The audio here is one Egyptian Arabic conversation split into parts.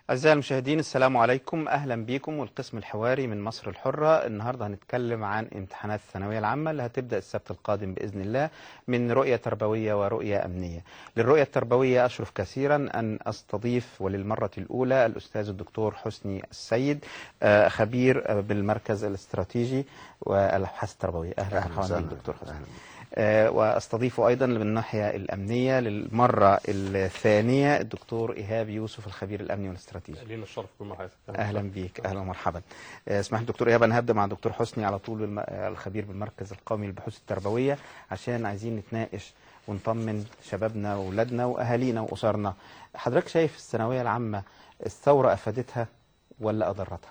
أعزائي المشاهدين السلام عليكم أهلا بكم والقسم الحواري من مصر الحرة النهاردة هنتكلم عن امتحانات الثانوية العامة اللي هتبدأ السبت القادم بإذن الله من رؤية تربوية ورؤية أمنية للرؤية التربوية أشرف كثيرا أن أستضيف وللمرة الأولى الأستاذ الدكتور حسني السيد آه، خبير آه، بالمركز الاستراتيجي والأبحاث التربوية أهلا أهلا وسهلا وسهلا بك دكتور حسني أهلا بك. آه، واستضيف ايضا من الناحيه الامنيه للمره الثانيه الدكتور ايهاب يوسف الخبير الامني والاستراتيجي لينا الشرف بكل حضرتك اهلا بيك اهلا ومرحبا آه، اسمح لي دكتور ايهاب انا هبدا مع دكتور حسني على طول الم- آه، الخبير بالمركز القومي للبحوث التربويه عشان عايزين نتناقش ونطمن شبابنا واولادنا واهالينا واسرنا حضرتك شايف الثانويه العامه الثوره افادتها ولا اضرتها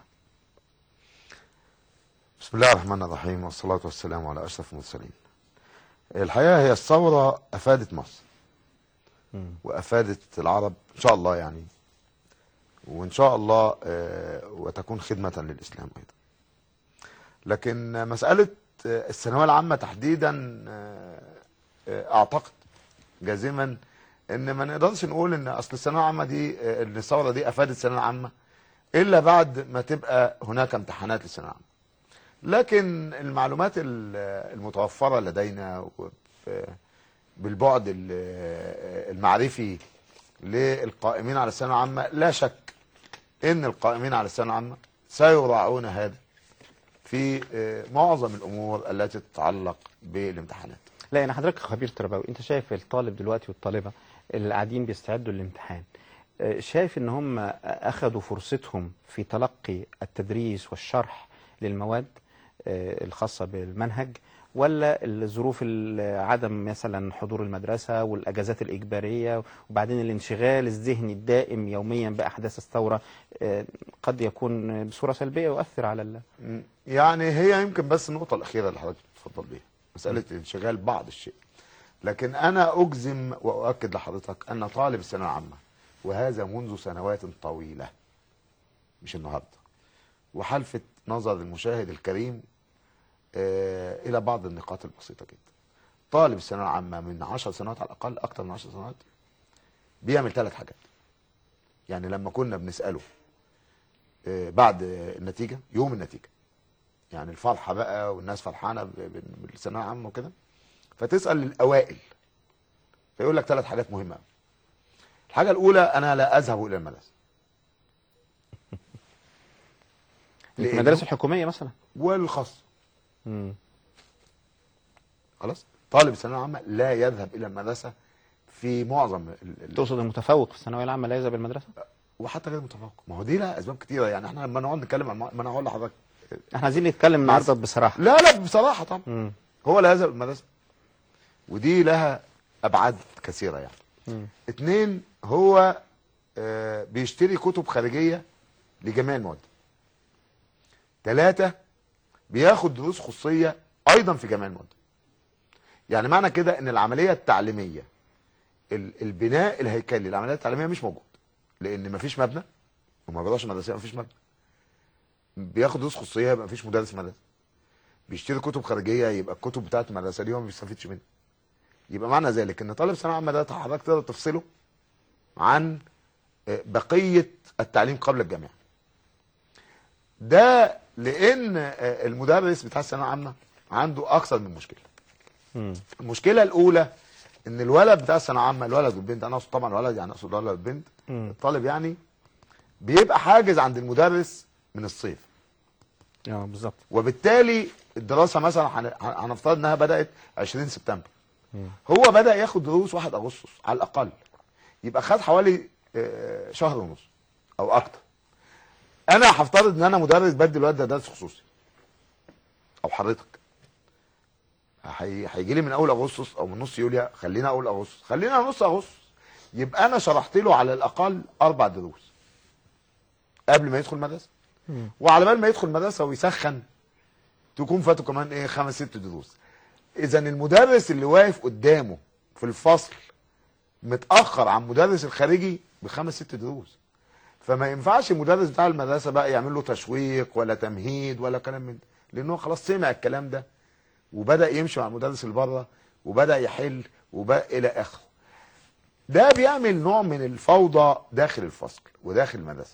بسم الله الرحمن الرحيم والصلاة والسلام على أشرف المرسلين الحقيقة هي الثورة أفادت مصر مم. وأفادت العرب إن شاء الله يعني وإن شاء الله آه، وتكون خدمة للإسلام أيضا لكن مسألة آه، الثانوية العامة تحديدا آه، آه، أعتقد جازما إن ما نقدرش نقول إن أصل الثانوية العامة دي آه، إن الثورة دي أفادت الثانوية العامة إلا بعد ما تبقى هناك امتحانات للثانوية العامة لكن المعلومات ال- المتوفرة لدينا وب- بالبعد ال- المعرفي للقائمين على الثانوية العامة لا شك ان القائمين على الثانوية العامة سيراعون هذا في آه، معظم الامور التي تتعلق بالامتحانات لا يعني حضرتك خبير تربوي انت شايف الطالب دلوقتي والطالبه اللي قاعدين بيستعدوا للامتحان آه، شايف ان هم اخذوا فرصتهم في تلقي التدريس والشرح للمواد آه، الخاصه بالمنهج ولا الظروف ال- عدم مثلا حضور المدرسه والاجازات الاجباريه وبعدين الانشغال الذهني الدائم يوميا باحداث الثوره آه، قد يكون بصوره سلبيه يؤثر على ال- م، يعني هي يمكن بس النقطة الأخيرة اللي حضرتك بتفضل بيها مسألة انشغال بعض الشيء لكن أنا أجزم وأؤكد لحضرتك أن طالب الثانوية العامة وهذا منذ سنوات طويلة مش النهاردة وحلفت نظر المشاهد الكريم آه إلى بعض النقاط البسيطة جدا طالب الثانوية العامة من 10 سنوات على الأقل أكتر من 10 سنوات بيعمل ثلاث حاجات يعني لما كنا بنسأله آه، بعد النتيجة يوم النتيجة يعني الفرحة بقى والناس فرحانة ب- ب- بالثانوية العامة وكده فتسأل الأوائل فيقول لك ثلاث حاجات مهمة أوي. الحاجة الأولى أنا لا أذهب إلى المدرسة في لأنه- المدارس الحكوميه مثلا والخاص مم. خلاص طالب الثانوية العامة لا يذهب إلى المدرسة في معظم ال- ال- تقصد المتفوق في الثانويه العامه لا يذهب المدرسه وحتى غير متفوق ما هو دي لها أسباب كتيرة يعني احنا لما نقعد نتكلم عن ما أنا هقول لحضرتك احنا عايزين نتكلم النهارده بصراحه لا لا بصراحة طبعا مم. هو لا يذهب المدرسة ودي لها أبعاد كثيرة يعني مم. اتنين هو آه، بيشتري كتب خارجية لجميع المواد ثلاثة بياخد دروس خصوصية أيضا في جميع المواد يعني معنى كده ان العملية التعليمية ال- البناء الهيكلي العملية التعليمية مش موجود لان مفيش مبنى وما بيقدرش مدرسية مفيش مبنى بياخد دروس خصوصية يبقى مفيش مدرس مدرسة بيشتري كتب خارجية يبقى الكتب بتاعت المدرسة دي هو ما بيستفيدش منها يبقى معنى ذلك ان طالب ثانويه عامه ده حضرتك تقدر تفصله عن آه، بقيه التعليم قبل الجامعه. ده لان آه، المدرس بتاع الثانويه العامه عنده اكثر من مشكله. مم. المشكله الاولى ان الولد بتاع الثانويه العامه الولد والبنت انا اقصد طبعا الولد يعني اقصد الولد والبنت مم. الطالب يعني بيبقى حاجز عند المدرس من الصيف اه بالظبط وبالتالي الدراسه مثلا هن- هنفترض انها بدات 20 سبتمبر مم. هو بدا ياخد دروس 1 اغسطس على الاقل يبقى خد حوالي آه، شهر ونص او اكتر انا هفترض ان انا مدرس بدي الواد ده درس خصوصي او حضرتك هي- هيجي لي من اول اغسطس او من نص يوليو خلينا اول اغسطس خلينا نص اغسطس يبقى انا شرحت له على الاقل اربع دروس قبل ما يدخل مدرسه مم. وعلى بال ما يدخل مدرسه ويسخن تكون فاته كمان ايه خمس ست دروس اذا المدرس اللي واقف قدامه في الفصل متاخر عن مدرس الخارجي بخمس ست دروس فما ينفعش المدرس بتاع المدرسه بقى يعمل له تشويق ولا تمهيد ولا كلام من ده لانه خلاص سمع الكلام ده وبدا يمشي مع المدرس اللي بره وبدا يحل وبقى الى اخره ده بيعمل نوع من الفوضى داخل الفصل وداخل المدرسه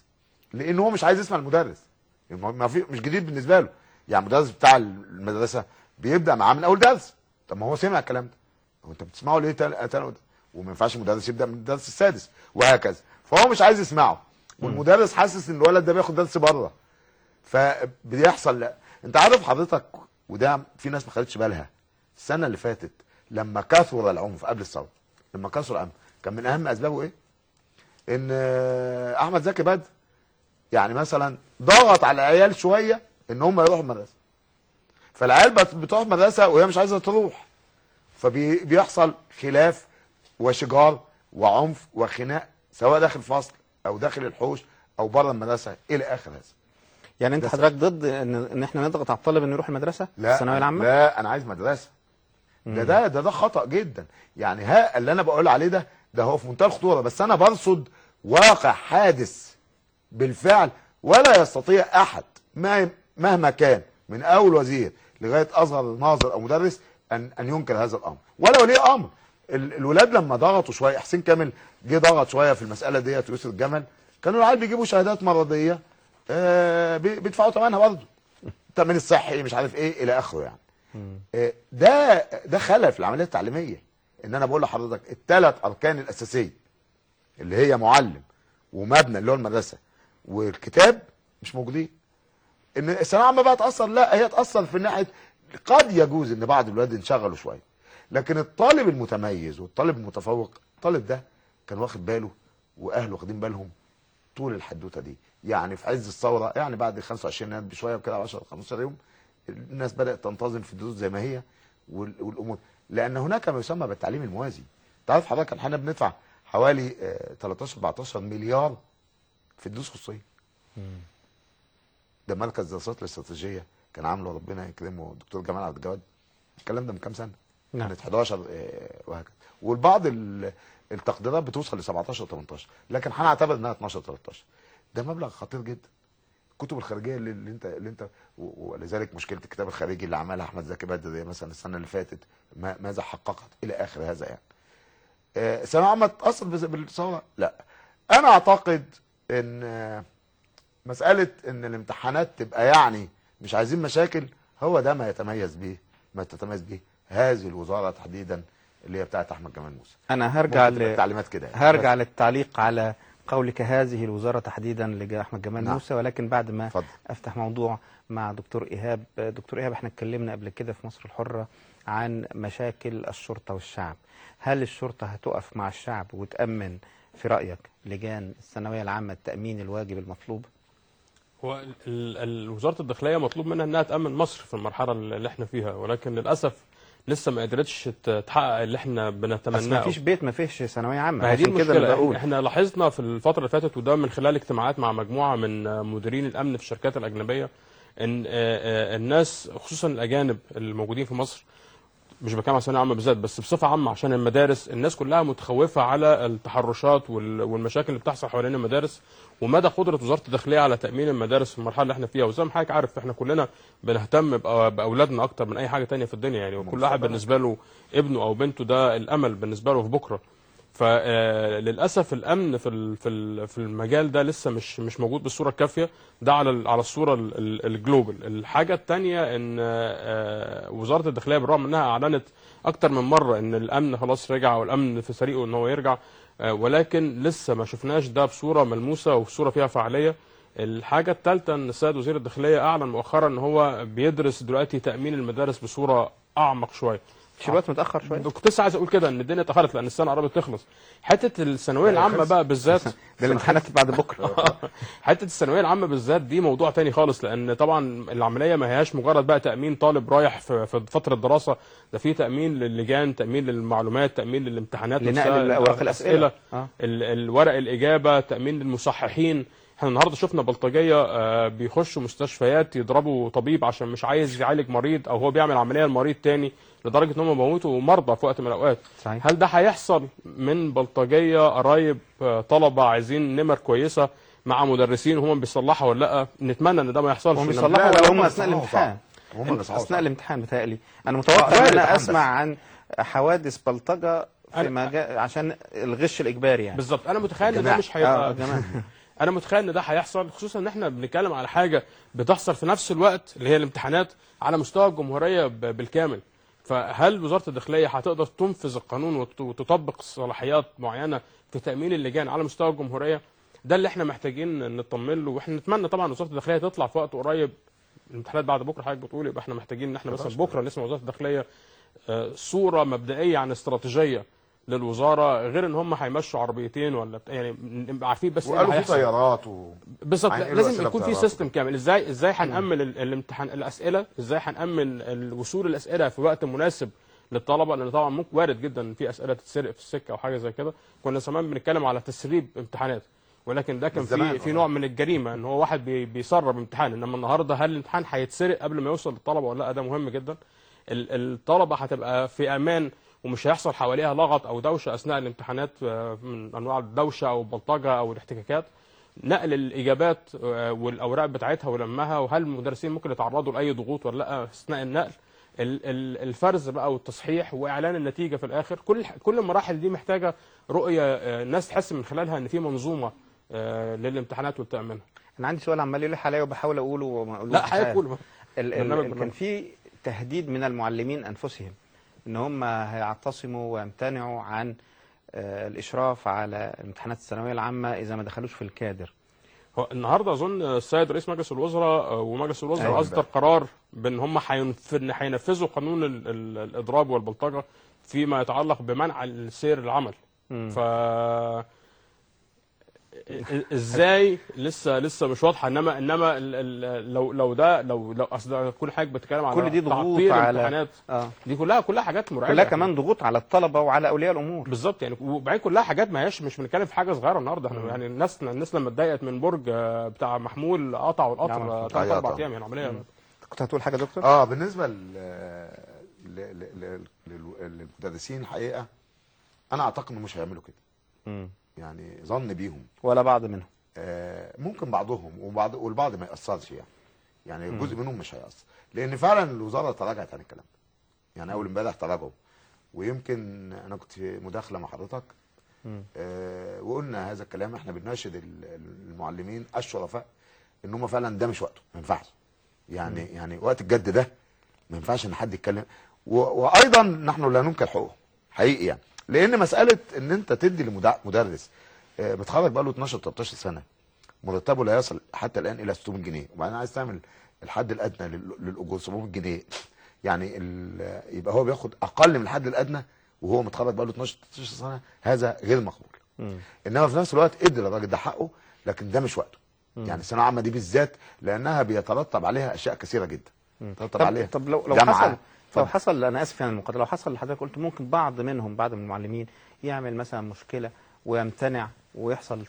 لان هو مش عايز يسمع المدرس ما ما في مش جديد بالنسبه له يعني المدرس بتاع المدرسه بيبدا معاه من اول درس طب ما هو سمع الكلام ده هو انت بتسمعه ليه تاني تاني وما ينفعش المدرس يبدا من الدرس السادس وهكذا فهو مش عايز يسمعه والمدرس حاسس ان الولد ده بياخد درس بره فبيحصل لا انت عارف حضرتك وده في ناس ما خدتش بالها السنه اللي فاتت لما كثر العنف قبل الثوره لما كثر العنف كان من اهم اسبابه ايه؟ ان آه، احمد زكي بدر يعني مثلا ضغط على العيال شويه ان هم يروحوا المدرسه فالعيال بت- بتروح المدرسه وهي مش عايزه تروح فبيحصل خلاف وشجار وعنف وخناق سواء داخل فصل او داخل الحوش او بره المدرسه الى اخر هذا يعني انت ده حضرتك ضد ان ان احنا نضغط على الطالب انه يروح المدرسه لا الثانويه العامه لا انا عايز مدرسه ده ده ده ده خطا جدا يعني ها اللي انا بقول عليه ده ده هو في منتهى الخطوره بس انا برصد واقع حادث بالفعل ولا يستطيع احد ما مهما كان من اول وزير لغايه اصغر ناظر او مدرس ان ان ينكر هذا الامر ولا ولي امر ال- الولاد لما ضغطوا شويه حسين كامل جه ضغط شويه في المساله ديت ويوسف الجمل كانوا العيال بيجيبوا شهادات مرضيه آه بي- بيدفعوا ثمنها برضه التامين الصحي مش عارف ايه الى اخره يعني آه، ده ده خلل في العمليه التعليميه ان انا بقول لحضرتك الثلاث اركان الاساسيه اللي هي معلم ومبنى اللي هو المدرسه والكتاب مش موجودين ان الثانويه العامه بقى تاثر لا هي تاثر في ناحيه قد يجوز ان بعض الولاد ينشغلوا شويه لكن الطالب المتميز والطالب المتفوق الطالب ده كان واخد باله واهله واخدين بالهم طول الحدوته دي يعني في عز الثوره يعني بعد 25 يناير بشويه وكده 10 15 يوم الناس بدات تنتظم في الدروس زي ما هي وال- والامور لان هناك ما يسمى بالتعليم الموازي تعرف حضرتك احنا بندفع حوالي آه، 13 14 مليار في الدروس الخصوصيه ده مركز دراسات الاستراتيجيه كان عامله ربنا يكرمه الدكتور جمال عبد الجواد الكلام ده من كام سنه نعم. كانت 11 آه، وهكذا والبعض ال- التقديرات بتوصل ل 17 18 لكن هنعتبر انها 12 13 ده مبلغ خطير جدا الكتب الخارجيه اللي, اللي انت اللي انت و- ولذلك مشكله الكتاب الخارجي اللي عملها احمد زكي بدر مثلا السنه اللي فاتت ما ماذا حققت الى اخر هذا يعني آه، ثانويه عامه تاثر بز- بالثوره لا انا اعتقد ان آه، مساله ان الامتحانات تبقى يعني مش عايزين مشاكل هو ده ما يتميز به ما تتميز به هذه الوزاره تحديدا اللي هي بتاعت احمد جمال موسى انا هرجع ممكن تبقى ل... التعليمات كده يعني. هرجع بس. للتعليق على قولك هذه الوزاره تحديدا لاحمد جمال نعم. موسى ولكن بعد ما اتفضل. افتح موضوع مع دكتور ايهاب دكتور ايهاب احنا اتكلمنا قبل كده في مصر الحره عن مشاكل الشرطه والشعب هل الشرطه هتقف مع الشعب وتامن في رايك لجان الثانويه العامه التامين الواجب المطلوب هو ال- ال- ال- وزاره الداخليه مطلوب منها انها تامن مصر في المرحله اللي احنا فيها ولكن للاسف لسه ما قدرتش ت- تحقق اللي احنا بس بنتمناه ما فيش بيت ما فيهش ثانويه عامه ما هي دي عشان كده المشكله انا بقول احنا لاحظنا في الفتره اللي فاتت وده من خلال اجتماعات مع مجموعه من مديرين الامن في الشركات الاجنبيه ان آه، آه، الناس خصوصا الاجانب الموجودين في مصر مش بتكلم عن الثانويه العامه بالذات بس بصفه عامه عشان المدارس الناس كلها متخوفه على التحرشات وال- والمشاكل اللي بتحصل حوالين المدارس ومدى قدره وزاره الداخليه على تامين المدارس في المرحله اللي احنا فيها وزي ما حضرتك عارف احنا كلنا بنهتم بأ- باولادنا اكتر من اي حاجه تانية في الدنيا يعني وكل واحد بالنسبه له ابنه او بنته ده الامل بالنسبه له في بكره فللاسف الامن في ال- في ال- في المجال ده لسه مش مش موجود بالصوره الكافيه ده على ال- على الصوره ال- ال- الجلوبال الحاجه الثانيه ان آه، وزاره الداخليه بالرغم انها اعلنت اكتر من مره ان الامن خلاص رجع والامن في طريقه ان هو يرجع آه، ولكن لسه ما شفناش ده بصوره ملموسه وبصوره فيها فعاليه الحاجه الثالثه ان السيد وزير الداخليه اعلن مؤخرا ان هو بيدرس دلوقتي تامين المدارس بصوره اعمق شويه مش الوقت متاخر شويه كنت لسه عايز اقول كده ان الدنيا اتاخرت لان السنه قربت تخلص حته الثانويه العامه بقى بالذات ده الامتحانات بعد بكره حته الثانويه العامه بالذات دي موضوع تاني خالص لان طبعا العمليه ما هياش مجرد بقى تامين طالب رايح في في فتره دراسه ده في تامين للجان تامين للمعلومات تامين للامتحانات لنقل نفسها، أوراق الأسئلة. آه. ال- الورق الاجابه تامين للمصححين احنا النهارده شفنا بلطجيه آه، بيخشوا مستشفيات يضربوا طبيب عشان مش عايز يعالج مريض او هو بيعمل عمليه لمريض تاني لدرجه ان هم موتوا مرضى في وقت من الاوقات صحيح. هل ده هيحصل من بلطجيه قرايب آه، طلبه عايزين نمر كويسه مع مدرسين وهم بيصلحوا ولا لا نتمنى ان ده ما يحصلش هم إنما- بيصلحوا لا، لا، ولا هم هم اثناء بيصلحوا الامتحان صح. هم بيصلحوا اثناء صح. الامتحان بتهيألي انا متوقع آه، ان انا الامتحان اسمع بس. عن حوادث بلطجه في أنا- مجال عشان الغش الاجباري يعني بالظبط انا متخيل ان ده جماعي. مش اه هيبقى جماعه انا متخيل ان ده هيحصل خصوصا ان احنا بنتكلم على حاجه بتحصل في نفس الوقت اللي هي الامتحانات على مستوى الجمهوريه ب- بالكامل فهل وزاره الداخليه هتقدر تنفذ القانون وت- وتطبق صلاحيات معينه في تامين اللجان على مستوى الجمهوريه ده اللي احنا محتاجين نطمن له واحنا نتمنى طبعا وزاره الداخليه تطلع في وقت قريب الامتحانات بعد بكره حضرتك بتقول يبقى احنا محتاجين ان احنا مثلا بكره نسمع وزاره الداخليه آه، صوره مبدئيه عن استراتيجيه للوزاره غير ان هم هيمشوا عربيتين ولا بت- يعني نبقى عارفين بس ايه اللي وقالوا في هيحصل. طيارات و... بالظبط هينقلوا لازم أسئلة يكون في بطيارات. سيستم كامل ازاي ازاي هنامن ال- الامتحان الاسئله ازاي هنامن الوصول الاسئله في وقت مناسب للطلبه لان طبعا ممكن وارد جدا ان في اسئله تتسرق في السكه او حاجه زي كده كنا زمان بنتكلم على تسريب امتحانات ولكن ده كان من زمان، في في آه. نوع من الجريمه ان هو واحد بي- بيسرب امتحان انما النهارده هل الامتحان هيتسرق قبل ما يوصل للطلبه ولا لا ده مهم جدا ال- الطلبه هتبقى في امان ومش هيحصل حواليها لغط او دوشه اثناء الامتحانات آه، من انواع الدوشه او البلطجه او الاحتكاكات نقل الاجابات آه، والاوراق بتاعتها ولمها وهل المدرسين ممكن يتعرضوا لاي ضغوط ولا لا اثناء النقل ال- ال- الفرز بقى والتصحيح واعلان النتيجه في الاخر كل كل المراحل دي محتاجه رؤيه آه، الناس تحس من خلالها ان في منظومه آه، للامتحانات والتامينها انا عندي سؤال عمال يلح عليا وبحاول اقوله وما اقولوش لا مش عارف. هيقول ال- ال- برنامج ال- كان برنامج. في تهديد من المعلمين انفسهم ان هم هيعتصموا ويمتنعوا عن آه، الاشراف على امتحانات الثانويه العامه اذا ما دخلوش في الكادر هو النهارده اظن السيد رئيس مجلس الوزراء آه، ومجلس الوزراء أيوة. اصدر قرار بان هم هينف- هينفذوا قانون ال- ال- الاضراب والبلطجه فيما يتعلق بمنع السير العمل ف ازاي لسه لسه مش واضحه انما انما ال- ال- لو لو ده لو لو اصل كل حاجه بتتكلم على كل دي ضغوط تعطيل على- الامتحانات اه دي كلها كلها حاجات مرعبه كلها كمان ضغوط على الطلبه وعلى اولياء الامور بالظبط يعني وبعدين كلها حاجات ما هياش مش بنتكلم في حاجه صغيره النهارده احنا يعني الناس الناس لما اتضايقت من برج آه، بتاع محمول قطعوا نعم. القطر ثلاث أيوة اربع طبعا. ايام يعني عمليه كنت هتقول حاجه يا دكتور اه بالنسبه ل... ل... ل... ل... لل- للمدرسين الحقيقه انا اعتقد انه مش هيعملوا كده مم. يعني ظن بيهم ولا بعض منهم آه، ممكن بعضهم وبعض والبعض ما ياثرش يعني يعني جزء منهم مش هيأثر لان فعلا الوزاره تراجعت عن الكلام ده يعني اول امبارح تراجعوا ويمكن انا كنت في مداخله مع حضرتك مم. آه وقلنا هذا الكلام احنا بنناشد ال- المعلمين الشرفاء ان هم فعلا ده مش وقته ما ينفعش يعني يعني وقت الجد ده ما ينفعش ان حد يتكلم و- وايضا نحن لا ننكر حقوقهم حقيقي يعني لان مساله ان انت تدي لمدرس آه، متخرج بقاله 12 13 سنه مرتبه لا يصل حتى الان الى 600 جنيه وبعدين عايز تعمل الحد الادنى لل- للاجور 700 جنيه يعني ال- يبقى هو بياخد اقل من الحد الادنى وهو متخرج بقاله 12 13 سنه هذا غير مقبول مم. انما في نفس الوقت ادي للراجل ده حقه لكن ده مش وقته يعني الثانويه العامه دي بالذات لانها بيترتب عليها اشياء كثيره جدا يترتب طب, عليها طب لو لو جامعة. حصل لو اتفضل. حصل انا اسف يعني المقاطعه لو حصل اللي حضرتك قلت ممكن بعض منهم بعض من المعلمين يعمل مثلا مشكله ويمتنع ويحصل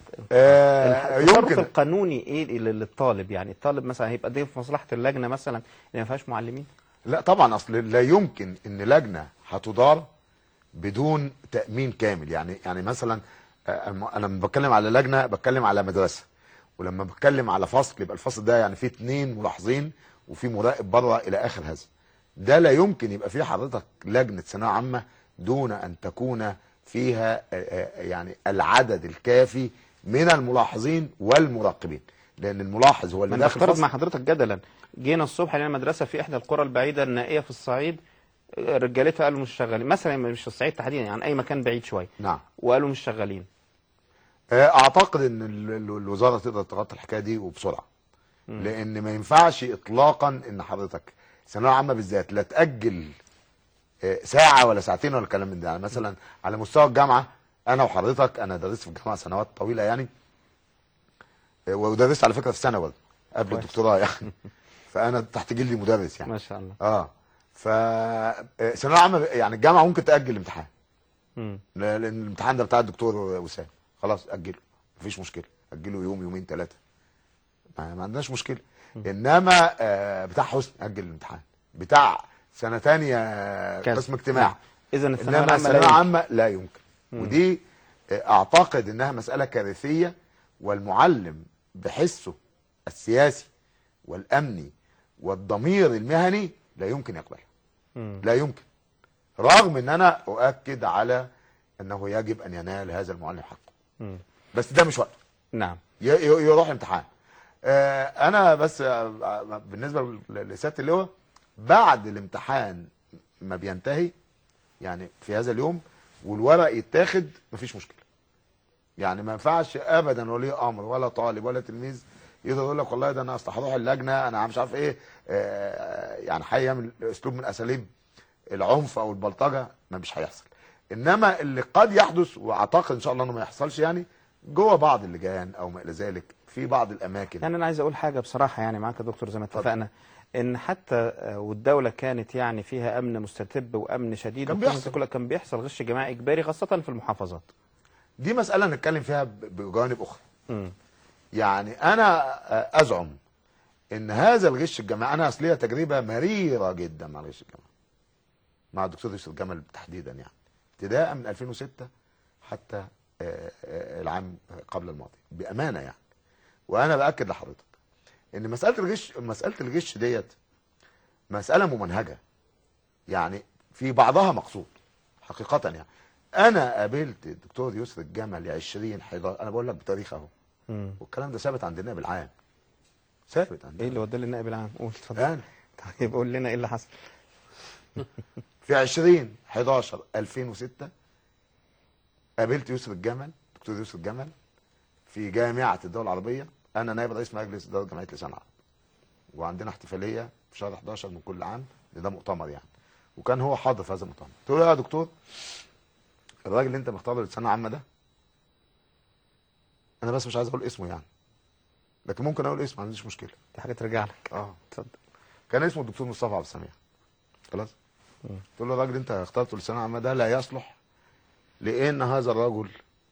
آه التصرف يمكن القانوني ايه لل- للطالب يعني الطالب مثلا هيبقى ده في مصلحه اللجنه مثلا اللي ما فيهاش معلمين لا طبعا اصل لا يمكن ان لجنه هتدار بدون تامين كامل يعني يعني مثلا آه، الم- انا لما بتكلم على لجنه بتكلم على مدرسه ولما بتكلم على فصل يبقى الفصل ده يعني فيه اتنين ملاحظين وفي مراقب بره الى اخر هذا ده لا يمكن يبقى فيه حضرتك لجنه ثانويه عامه دون ان تكون فيها آه، آه، يعني العدد الكافي من الملاحظين والمراقبين لان الملاحظ هو اللي ما انا داخل بفترض فصل مع حضرتك جدلا جينا الصبح لنا مدرسه في احدى القرى البعيده النائيه في الصعيد رجالتها قالوا مش شغالين مثلا مش في الصعيد تحديدا يعني اي مكان بعيد شويه نعم وقالوا مش شغالين آه، اعتقد ان ال- ال- الوزاره تقدر تغطي الحكايه دي وبسرعه لان ما ينفعش اطلاقا ان حضرتك ثانويه عامه بالذات لا تاجل آه، ساعه ولا ساعتين ولا كلام من ده يعني مثلا على مستوى الجامعه انا وحضرتك انا درست في الجامعه سنوات طويله يعني آه، ودرست على فكره في ثانوي برضه قبل كويس. الدكتوراه يعني فانا تحت جلدي مدرس يعني ما شاء الله اه ف آه، ثانويه عامه يعني الجامعه ممكن تاجل الامتحان مم. لا- لان الامتحان ده بتاع الدكتور وسام خلاص اجله مفيش مشكله اجله يوم يومين ثلاثه ما, ما عندناش مشكله انما آه بتاع حسن اجل الامتحان بتاع سنه تانية كذا. قسم اجتماع اذا الثانويه انما العامه لا الثانويه يمكن. عامه لا يمكن ودي آه، اعتقد انها مساله كارثيه والمعلم بحسه السياسي والامني والضمير المهني لا يمكن يقبلها مم. لا يمكن رغم ان انا اؤكد على انه يجب ان ينال هذا المعلم حقه مم. بس ده مش وقته نعم ي- ي- يروح امتحان آه، انا بس آه، بالنسبه لسياده اللواء بعد الامتحان ما بينتهي يعني في هذا اليوم والورق يتاخد مفيش مشكله يعني ما ينفعش ابدا ولي امر ولا طالب ولا تلميذ يقدر يقول لك والله ده انا اصل هروح اللجنه انا مش عارف ايه آه، يعني هيعمل اسلوب من اساليب العنف او البلطجه ما مش هيحصل انما اللي قد يحدث واعتقد ان شاء الله انه ما يحصلش يعني جوه بعض اللجان او ما الى ذلك في بعض الاماكن يعني انا عايز اقول حاجه بصراحه يعني معاك يا دكتور زي ما اتفقنا ان حتى آه، والدوله كانت يعني فيها امن مستتب وامن شديد كان وكل- بيحصل. كل- كان بيحصل غش جماعي اجباري خاصه في المحافظات دي مساله نتكلم فيها ب- بجوانب اخرى مم. يعني انا آه، ازعم ان هذا الغش الجماعي انا اصليه تجربه مريره جدا مع الغش الجماعي مع الدكتور يوسف جمل تحديدا يعني ابتداء من 2006 حتى آه، آه، العام قبل الماضي بامانه يعني وانا باكد لحضرتك ان مساله الغش مساله الغش ديت مساله ممنهجه يعني في بعضها مقصود حقيقه يعني انا قابلت الدكتور يسر الجمل 20 11 انا بقول لك بتاريخ اهو مم. والكلام ده ثابت عند النائب العام ثابت عندنا ايه اللي وداه للنائب العام قول اتفضل الان طيب قول لنا ايه اللي حصل في 20 11 2006 قابلت يوسف الجمل دكتور يوسف الجمل في جامعه الدول العربيه انا نائب رئيس مجلس اداره جمعيه لسان العرب وعندنا احتفاليه في شهر 11 من كل عام ده مؤتمر يعني وكان هو حاضر في هذا المؤتمر قلت له يا دكتور الراجل اللي انت مختاره للسنه العامه ده انا بس مش عايز اقول اسمه يعني لكن ممكن اقول اسمه ما عنديش مشكله دي حاجه ترجع لك اه اتفضل كان اسمه الدكتور مصطفى عبد السميع خلاص مم. قلت له الراجل اللي انت اخترته للثانويه العامه ده لا يصلح لان هذا الرجل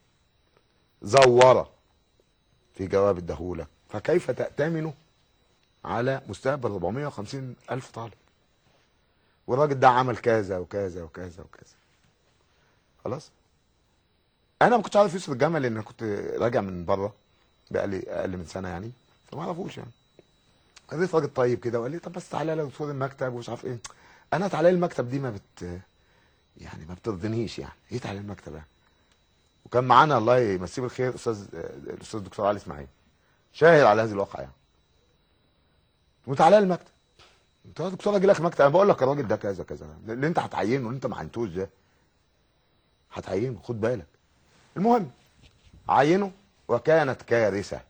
زور في جواب اداهولك فكيف تأتمنه على مستقبل 450 ألف طالب والراجل ده عمل كذا وكذا وكذا وكذا خلاص انا ما كنتش عارف يوسف الجمل لان كنت راجع من بره بقالي اقل من سنه يعني فما اعرفوش يعني قابلت راجل طيب كده وقال لي طب بس تعالى لو دكتور المكتب ومش عارف ايه انا تعالى لي المكتب دي ما بت يعني ما بترضنيش يعني ايه تعالى لي المكتب يعني وكان معانا الله يمسيه بالخير استاذ الاستاذ الدكتور علي اسماعيل شاهد على هذه الواقعه يعني وتعالى لي المكتب انت يا دكتور اجي لك المكتب انا بقول لك الراجل ده كذا كذا اللي انت هتعينه اللي انت ما عينتوش ده هتعينه خد بالك المهم عينه وكانت كارثه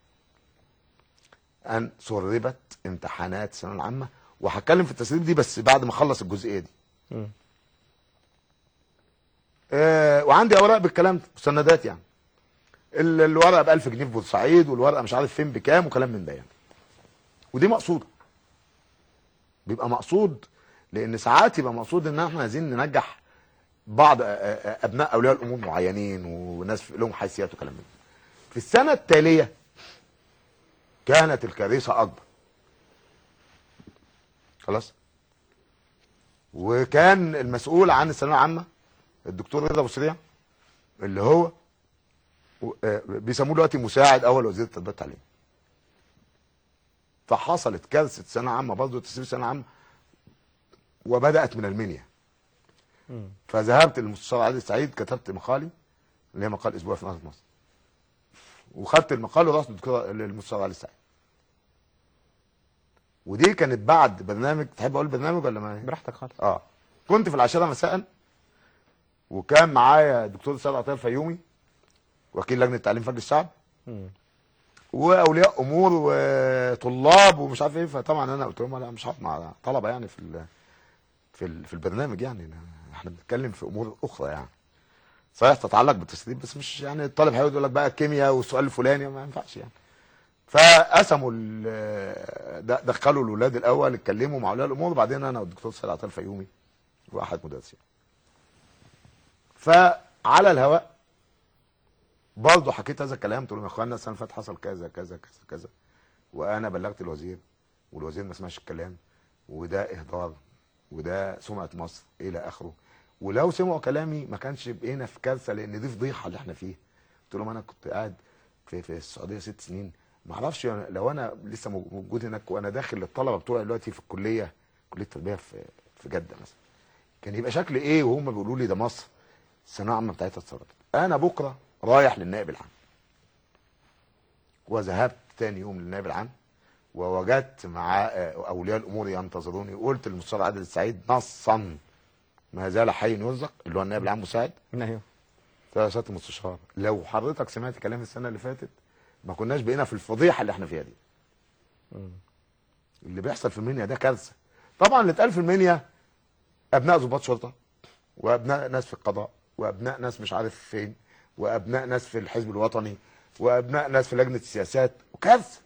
ان سربت امتحانات الثانويه العامه وهتكلم في التسريب دي بس بعد ما اخلص الجزئيه دي مم. آه وعندي اوراق بالكلام ده مستندات يعني ال- الورقه ب 1000 جنيه في بورسعيد والورقه مش عارف فين بكام وكلام من ده يعني ودي مقصوده بيبقى مقصود لان ساعات يبقى مقصود ان احنا عايزين ننجح بعض آه، آه، ابناء اولياء الامور معينين وناس لهم حيثيات وكلام من ده في السنه التاليه كانت الكارثه اكبر خلاص وكان المسؤول عن الثانويه العامه الدكتور رضا ابو سريع اللي هو و- آه، بيسموه دلوقتي مساعد اول وزير التربيه والتعليم فحصلت كارثه ثانويه عامه برضه تسريب ثانويه عامه وبدات من المنيا مم. فذهبت للمستشار علي سعيد كتبت مقالي اللي هي مقال اسبوعي في نهضه مصر وخدت المقال ورحت للدكتور للمستشار علي سعيد ودي كانت بعد برنامج تحب اقول برنامج ولا ما براحتك خالص اه كنت في العاشره مساء وكان معايا الدكتور سيد عطيه الفيومي وكيل لجنه تعليم فجر الشعب مم. واولياء امور وطلاب ومش عارف ايه فطبعا انا قلت لهم لا مش هقعد مع طلبه يعني في ال في ال في البرنامج يعني احنا بنتكلم في امور اخرى يعني صحيح تتعلق بالتسريب بس مش يعني الطالب هيقعد يقول لك بقى الكيمياء والسؤال الفلاني ما ينفعش يعني فقسموا ال- د- دخلوا الاولاد الاول اتكلموا مع اولياء الامور وبعدين انا والدكتور سيد عطيه الفيومي واحد مدرسين فعلى الهواء برضه حكيت هذا الكلام قلت لهم يا اخوانا السنه اللي فاتت حصل كذا كذا كذا كذا وانا بلغت الوزير والوزير ما سمعش الكلام وده اهدار وده سمعه مصر الى اخره ولو سمعوا كلامي ما كانش بقينا في كارثه لان دي فضيحه اللي احنا فيها قلت لهم انا كنت قاعد في في السعوديه ست سنين ما اعرفش لو انا لسه موجود هناك وانا داخل للطلبه بتوعي دلوقتي في الكليه كليه التربيه في في جده مثلا كان يبقى شكل ايه وهم بيقولوا لي ده مصر الثانويه العامه بتاعتها اتسربت انا بكره رايح للنائب العام وذهبت تاني يوم للنائب العام ووجدت مع آه، اولياء الامور ينتظروني وقلت للمستشار عادل السعيد نصا ما زال حي يرزق اللي هو النائب العام مساعد ايوه يا سياده المستشار لو حضرتك سمعت كلام السنه اللي فاتت ما كناش بقينا في الفضيحه اللي احنا فيها دي اللي بيحصل في المنيا ده كارثه طبعا اللي اتقال في المنيا ابناء ضباط شرطه وابناء ناس في القضاء وابناء ناس مش عارف فين وابناء ناس في الحزب الوطني وابناء ناس في لجنه السياسات وكارثه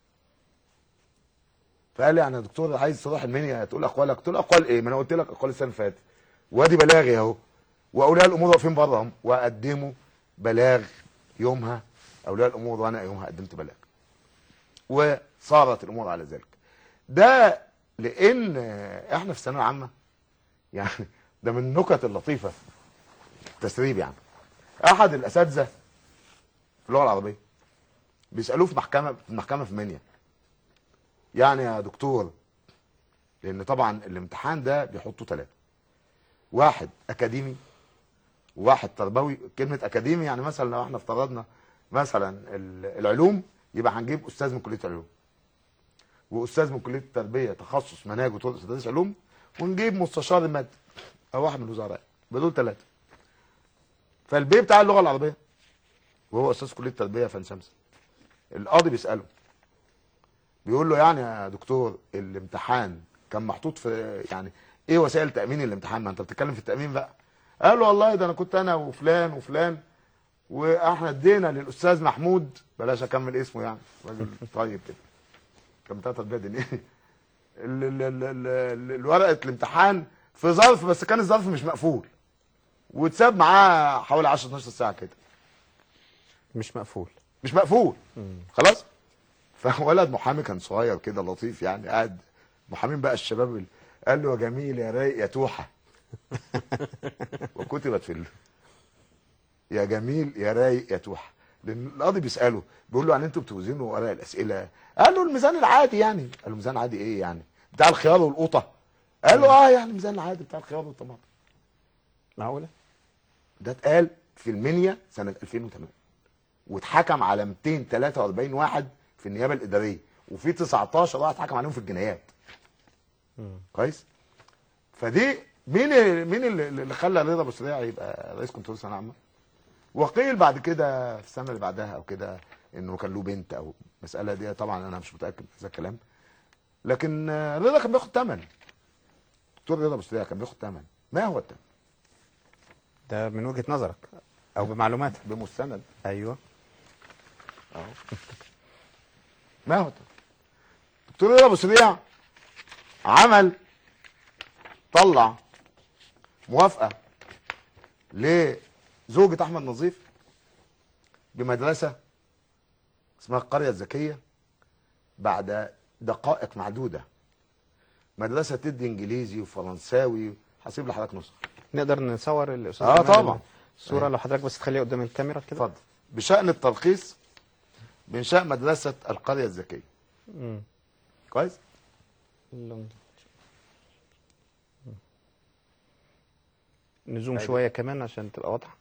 فقال لي يعني يا دكتور عايز تروح المنيا تقول اقوالك قلت له اقوال ايه ما انا قلت لك اقوال السنه اللي فاتت وادي بلاغي اهو واولياء الامور واقفين بره هم وقدموا بلاغ يومها اولياء الامور وانا يومها قدمت بلاغ وصارت الامور على ذلك ده لان احنا في الثانويه العامه يعني ده من النكت اللطيفه تسريب يعني احد الاساتذه في اللغه العربيه بيسالوه في محكمه في محكمه في منيا يعني يا دكتور لان طبعا الامتحان ده بيحطوا ثلاثه واحد اكاديمي وواحد تربوي كلمه اكاديمي يعني مثلا لو احنا افترضنا مثلا ال- العلوم يبقى هنجيب استاذ من كليه العلوم واستاذ من كليه التربيه تخصص مناهج وطرق تدريس علوم ونجيب مستشار الماده او واحد من الوزراء بدول ثلاثه فالبي بتاع اللغه العربيه وهو استاذ كليه التربيه فان شمس القاضي بيساله بيقول له يعني يا دكتور الامتحان كان محطوط في يعني ايه وسائل تامين الامتحان ما انت بتتكلم في التامين بقى قال له والله ده انا كنت انا وفلان وفلان واحنا ادينا للاستاذ محمود بلاش اكمل اسمه يعني راجل طيب كده كان بتاع تربيه دينيه ال- ال- ال- ال- ال- الورقه الامتحان في ظرف بس كان الظرف مش مقفول واتساب معاه حوالي 10 12 ساعه كده مش مقفول مش مقفول خلاص فولد محامي كان صغير كده لطيف يعني قاعد محامين بقى الشباب ال- قال له يا جميل يا رايق يا توحه وكتبت في ال... يا جميل يا رايق يا توحه لان القاضي بيساله بيقول له يعني انتوا بتوزنوا ورق الاسئله قال له الميزان العادي يعني قال له ميزان عادي ايه يعني بتاع الخيار والقوطه قال له اه يعني الميزان العادي بتاع الخيار والطماطم معقوله ده اتقال في المنيا سنه 2008 واتحكم على 243 واحد في النيابه الاداريه وفي 19 واحد اتحكم عليهم في الجنايات كويس فدي مين ال- مين اللي اللي خلى رضا ابو سريع يبقى رئيس كنترول ثانويه عامه وقيل بعد كده في السنه اللي بعدها او كده انه كان له بنت او المساله دي طبعا انا مش متاكد من هذا الكلام لكن آه، رضا كان بياخد ثمن دكتور رضا ابو سريع كان بياخد ثمن ما هو الثمن ده من وجهه نظرك او بمعلوماتك بمستند ايوه اهو ما هو ده دكتور رضا ابو سريع عمل طلع موافقه لزوجة احمد نظيف بمدرسه اسمها القريه الذكيه بعد دقائق معدوده مدرسه تدي انجليزي وفرنساوي هسيب لحضرتك نسخه نقدر نصور الاستاذ آه، جمال طبعا. الصوره لو حضرتك بس تخليها قدام الكاميرا كده اتفضل بشان الترخيص بانشاء مدرسه القريه الذكيه مم. كويس اللون ده. نزوم أيوة. شويه كمان عشان تبقى واضحه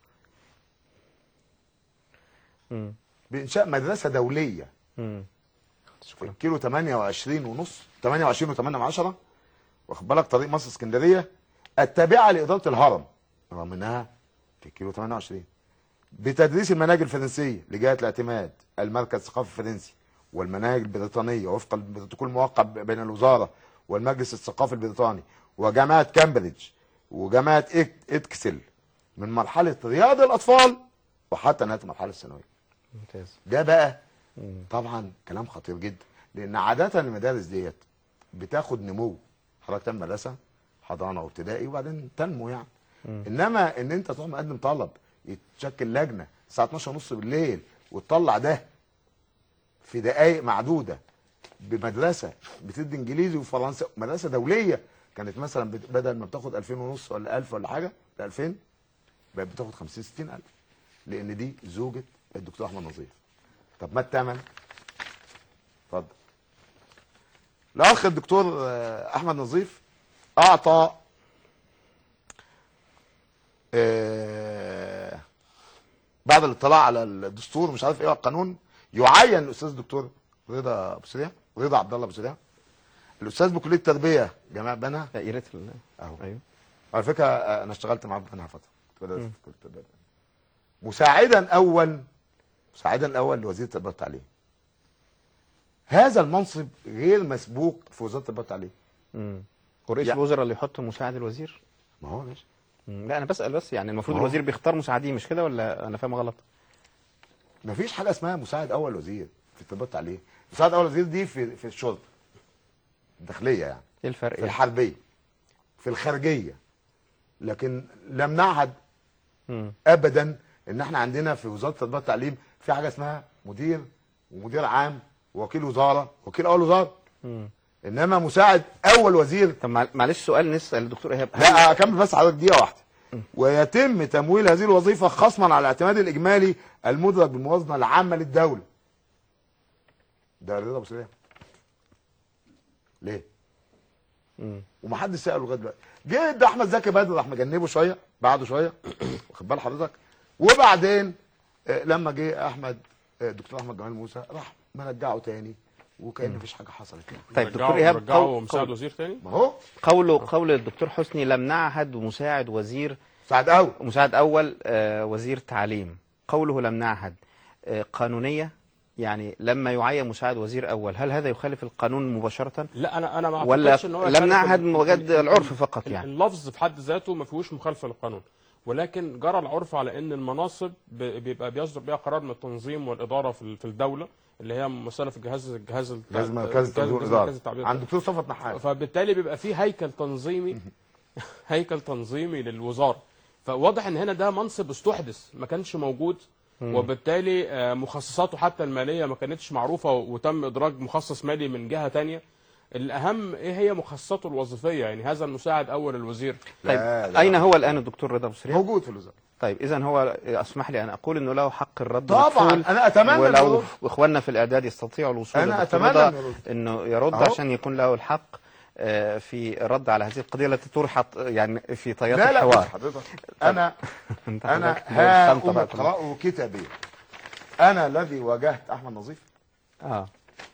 مم. بانشاء مدرسه دوليه مم. في شكرا الكيلو 28 ونص 28 و8 من عشرة واخد بالك طريق مصر اسكندريه التابعه لاداره الهرم رغم انها في الكيلو 28 بتدريس المناهج الفرنسيه لجهه الاعتماد المركز الثقافي الفرنسي والمناهج البريطانيه وفقا للبروتوكول الموقع بين الوزاره والمجلس الثقافي البريطاني وجامعه كامبريدج وجامعه إك- اتكسل من مرحله رياض الاطفال وحتى نهايه المرحله الثانويه ممتاز ده بقى مم. طبعا كلام خطير جدا لان عاده المدارس ديت بتاخد نمو حضرتك تعمل مدرسه حضانه وابتدائي وبعدين تنمو يعني مم. انما ان انت تروح مقدم طلب يتشكل لجنه الساعه 12 ونص بالليل وتطلع ده في دقائق معدوده بمدرسه بتدي انجليزي وفرنسا مدرسه دوليه كانت مثلا بت- بدل ما بتاخد 2000 ونص ولا 1000 ولا حاجه ل 2000 بقت بتاخد 50 60 الف لان دي زوجة الدكتور احمد نظيف طب ما الثمن اتفضل الاخ الدكتور آه، احمد نظيف اعطى آه، بعد الاطلاع على الدستور مش عارف ايه على القانون يعين الاستاذ الدكتور رضا ابو سريع رضا عبد الله ابو سريع الاستاذ بكليه التربيه جمال بنها لا يا ريت ال- اهو ايوه على فكره آه، انا اشتغلت معاه في بنها فتره كنت بدرس في كلية التربية. مساعدا اول مساعدا اول لوزير التربيه والتعليم هذا المنصب غير مسبوق في وزاره التربيه والتعليم مم. ورئيس يعني- الوزراء اللي يحط مساعد الوزير ما هو ماشي مم. لا انا بسال بس يعني المفروض ما هو- الوزير بيختار مساعدين مش كده ولا انا فاهم غلط ما فيش حاجه اسمها مساعد اول وزير في التربيه والتعليم مساعد اول وزير دي في في الشرطه الداخليه يعني ايه الفرق في يعني؟ الحربيه في الخارجيه لكن لم نعهد مم. ابدا ان احنا عندنا في وزاره التربيه والتعليم في حاجه اسمها مدير ومدير عام ووكيل وزاره وكيل اول وزاره مم. انما مساعد اول وزير طب مع- معلش سؤال نسال الدكتور ايهاب هل- لا اكمل بس حضرتك دقيقه واحده ويتم تمويل هذه الوظيفه خصما على الاعتماد الاجمالي المدرج بالموازنه العامه للدوله ده رضا ابو سليم ليه مم. ومحدش ساله لغايه دلوقتي جه ده احمد زكي بدر راح مجنبه شويه بعده شويه واخد بال حضرتك وبعدين آه، لما جه احمد آه، دكتور احمد جمال موسى راح مرجعه تاني وكان مفيش حاجه حصلت يعني طيب رجعوا- دكتور ايهاب رجعوا قول- مساعد قول- وزير تاني ما هو قوله قول الدكتور حسني لم نعهد مساعد وزير سعد قوي مساعد اول آه، وزير تعليم قوله لم نعهد آه، قانونيه يعني لما يعين مساعد وزير اول هل هذا يخالف القانون مباشره لا انا انا ما ولا اعتقدش ان هو لم يخالف نعهد ال- وجد ال- العرف فقط ال- يعني اللفظ في حد ذاته ما فيهوش مخالفه للقانون ولكن جرى العرف على ان المناصب ب- بيبقى بيصدر بها قرار من التنظيم والاداره في ال- في الدوله اللي هي ممثله في الجهاز الجهاز التع- لازم مركز التنظيم الجهاز- والاداره مركز التعبير. عند دكتور صفت نحاس فبالتالي بيبقى في هيكل تنظيمي هيكل تنظيمي للوزاره فواضح ان هنا ده منصب استحدث ما كانش موجود وبالتالي آه، مخصصاته حتى الماليه ما كانتش معروفه وتم ادراج مخصص مالي من جهه تانية الاهم ايه هي مخصصاته الوظيفيه يعني هذا المساعد اول الوزير طيب لا، لا. اين هو الان الدكتور رضا ابو سريع موجود في الوزاره طيب اذا هو اسمح لي ان اقول انه له حق الرد طبعا والفصول، انا اتمنى إنه ولو يرد. اخواننا في الاعداد يستطيعوا الوصول أنا للدكتور أتمنى رضا إنه يرد. انه يرد أهو. عشان يكون له الحق آه، في الرد على هذه القضيه التي طرحت آه، يعني في طيات لا لا بص الحوار حضرتك انا انت انا حضرتك ها بتستمتع ام بقى كمان. اقراه كتابيا انا الذي واجهت احمد نظيف اه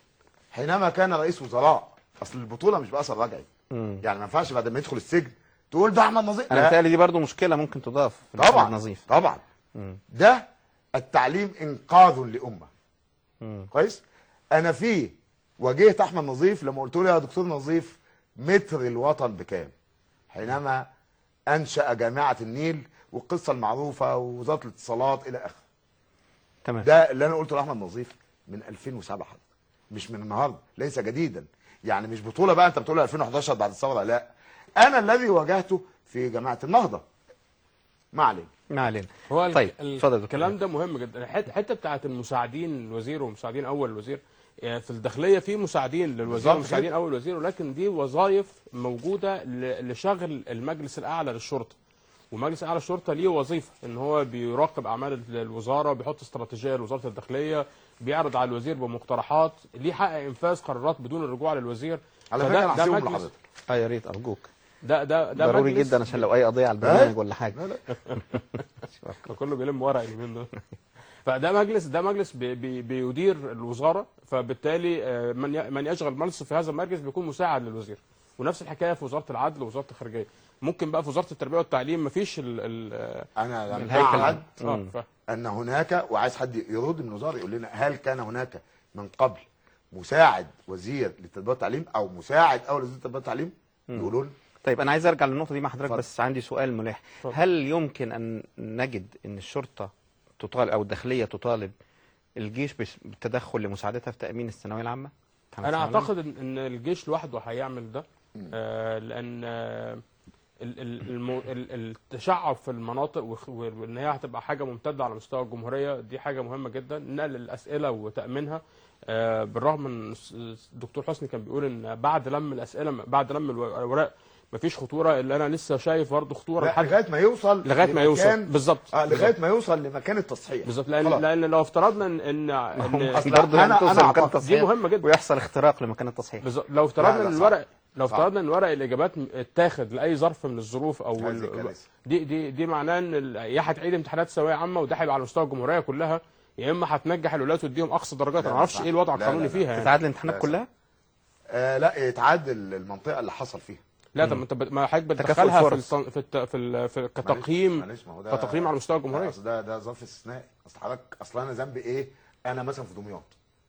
حينما كان رئيس وزراء اصل البطوله مش باثر رجعي مم. يعني ما ينفعش بعد ما يدخل السجن تقول ده احمد نظيف انا لا. متهيألي دي برضو مشكله ممكن تضاف في طبعا الأحمد نظيف طبعا مم. ده التعليم انقاذ لامه مم. كويس انا في واجهت احمد نظيف لما قلت له يا دكتور نظيف متر الوطن بكام حينما انشا جامعه النيل والقصه المعروفه ووزاره الاتصالات الى اخره تمام ده اللي انا قلته لاحمد نظيف من 2007 حضرتك مش من النهارده ليس جديدا يعني مش بطوله بقى انت بتقول 2011 بعد الثوره لا انا الذي واجهته في جماعه النهضه ما علينا ما علينا هو ال- طيب ال- اتفضل يا دكتور. الكلام ده مهم جدا الحته الحته بتاعت المساعدين الوزير ومساعدين اول الوزير يعني في الداخليه في مساعدين للوزير بالظبط ومساعدين كده. اول الوزير ولكن دي وظائف موجوده ل- لشغل المجلس الاعلى للشرطه ومجلس اعلى الشرطه ليه وظيفه ان هو بيراقب اعمال ال- الوزاره بيحط استراتيجيه لوزاره الداخليه بيعرض على الوزير بمقترحات ليه حق انفاذ قرارات بدون الرجوع للوزير على فده- فكره انا ده هسيبهم مجلس- لحضرتك اه يا ريت ارجوك ده ده ده ضروري مجلس جدا عشان لو اي قضيه على البرنامج ولا حاجه لا لا كله بيلم ورق اليومين دول فده مجلس ده مجلس بي بي بيدير الوزاره فبالتالي آه، من ي- من يشغل منصب في هذا المجلس بيكون مساعد للوزير ونفس الحكايه في وزاره العدل ووزاره الخارجيه ممكن بقى في وزاره التربيه والتعليم مفيش ال ال انا لم الهيكل. اعهد آه، مم. ف- ان هناك وعايز حد يرد من الوزاره يقول لنا هل كان هناك من قبل مساعد وزير للتربيه والتعليم او مساعد اول وزير التربيه والتعليم يقولوا لنا طيب انا عايز ارجع للنقطه دي مع حضرتك اتفضل. بس عندي سؤال ملح اتفضل. هل يمكن ان نجد ان الشرطه تطالب او الداخليه تطالب الجيش بس- بالتدخل لمساعدتها في تامين الثانويه العامه امتحانات انا الثانوية اعتقد ان إن الجيش لوحده هيعمل ده آه لان آه ال- ال- المو- ال- التشعب في المناطق وخ- وان هي هتبقى حاجه ممتده على مستوى الجمهوريه دي حاجه مهمه جدا نقل الاسئله وتامينها آه بالرغم من س- الدكتور حسني كان بيقول ان بعد لم الاسئله بعد لم الو- الاوراق مفيش خطوره الا انا لسه شايف برضه خطوره لا، لحد لغايه ما يوصل لغايه ما يوصل لمكان- بالظبط اه بالظبط. لغايه ما يوصل لمكان التصحيح بالظبط لان خلاص. لان لو افترضنا ان ان, إن أصل برضه أنا- لما توصل أنا مكان أعتقد- التصحيح دي مهمة جدا. ويحصل اختراق لمكان التصحيح بالظبط لو لا، افترضنا لا، ان صعب. الورق لو صعب. افترضنا ان ورق الاجابات م- اتاخد لاي ظرف من الظروف او هذه ال- كارثة. دي دي دي معناه ان ال- يا هتعيد امتحانات ثانويه عامه وده هيبقى على مستوى الجمهوريه كلها يا اما هتنجح الولاد وتديهم اقصى درجات لا، انا ما اعرفش لا، ايه الوضع لا، لا، القانوني لا. فيها يعني تتعاد الامتحانات لا، كلها آه لا يتعدل المنطقه اللي حصل فيها لا طب ما انت بت- ما حضرتك تكافؤ بتدخلها في الفرص. الصن- في الت- في, ال- في معلش- كتقييم معلش، ما هو ده- كتقييم على مستوى لا، الجمهوريه اصل ده ده ظرف استثنائي اصل حضرتك اصل انا ذنبي ايه انا مثلا في دمياط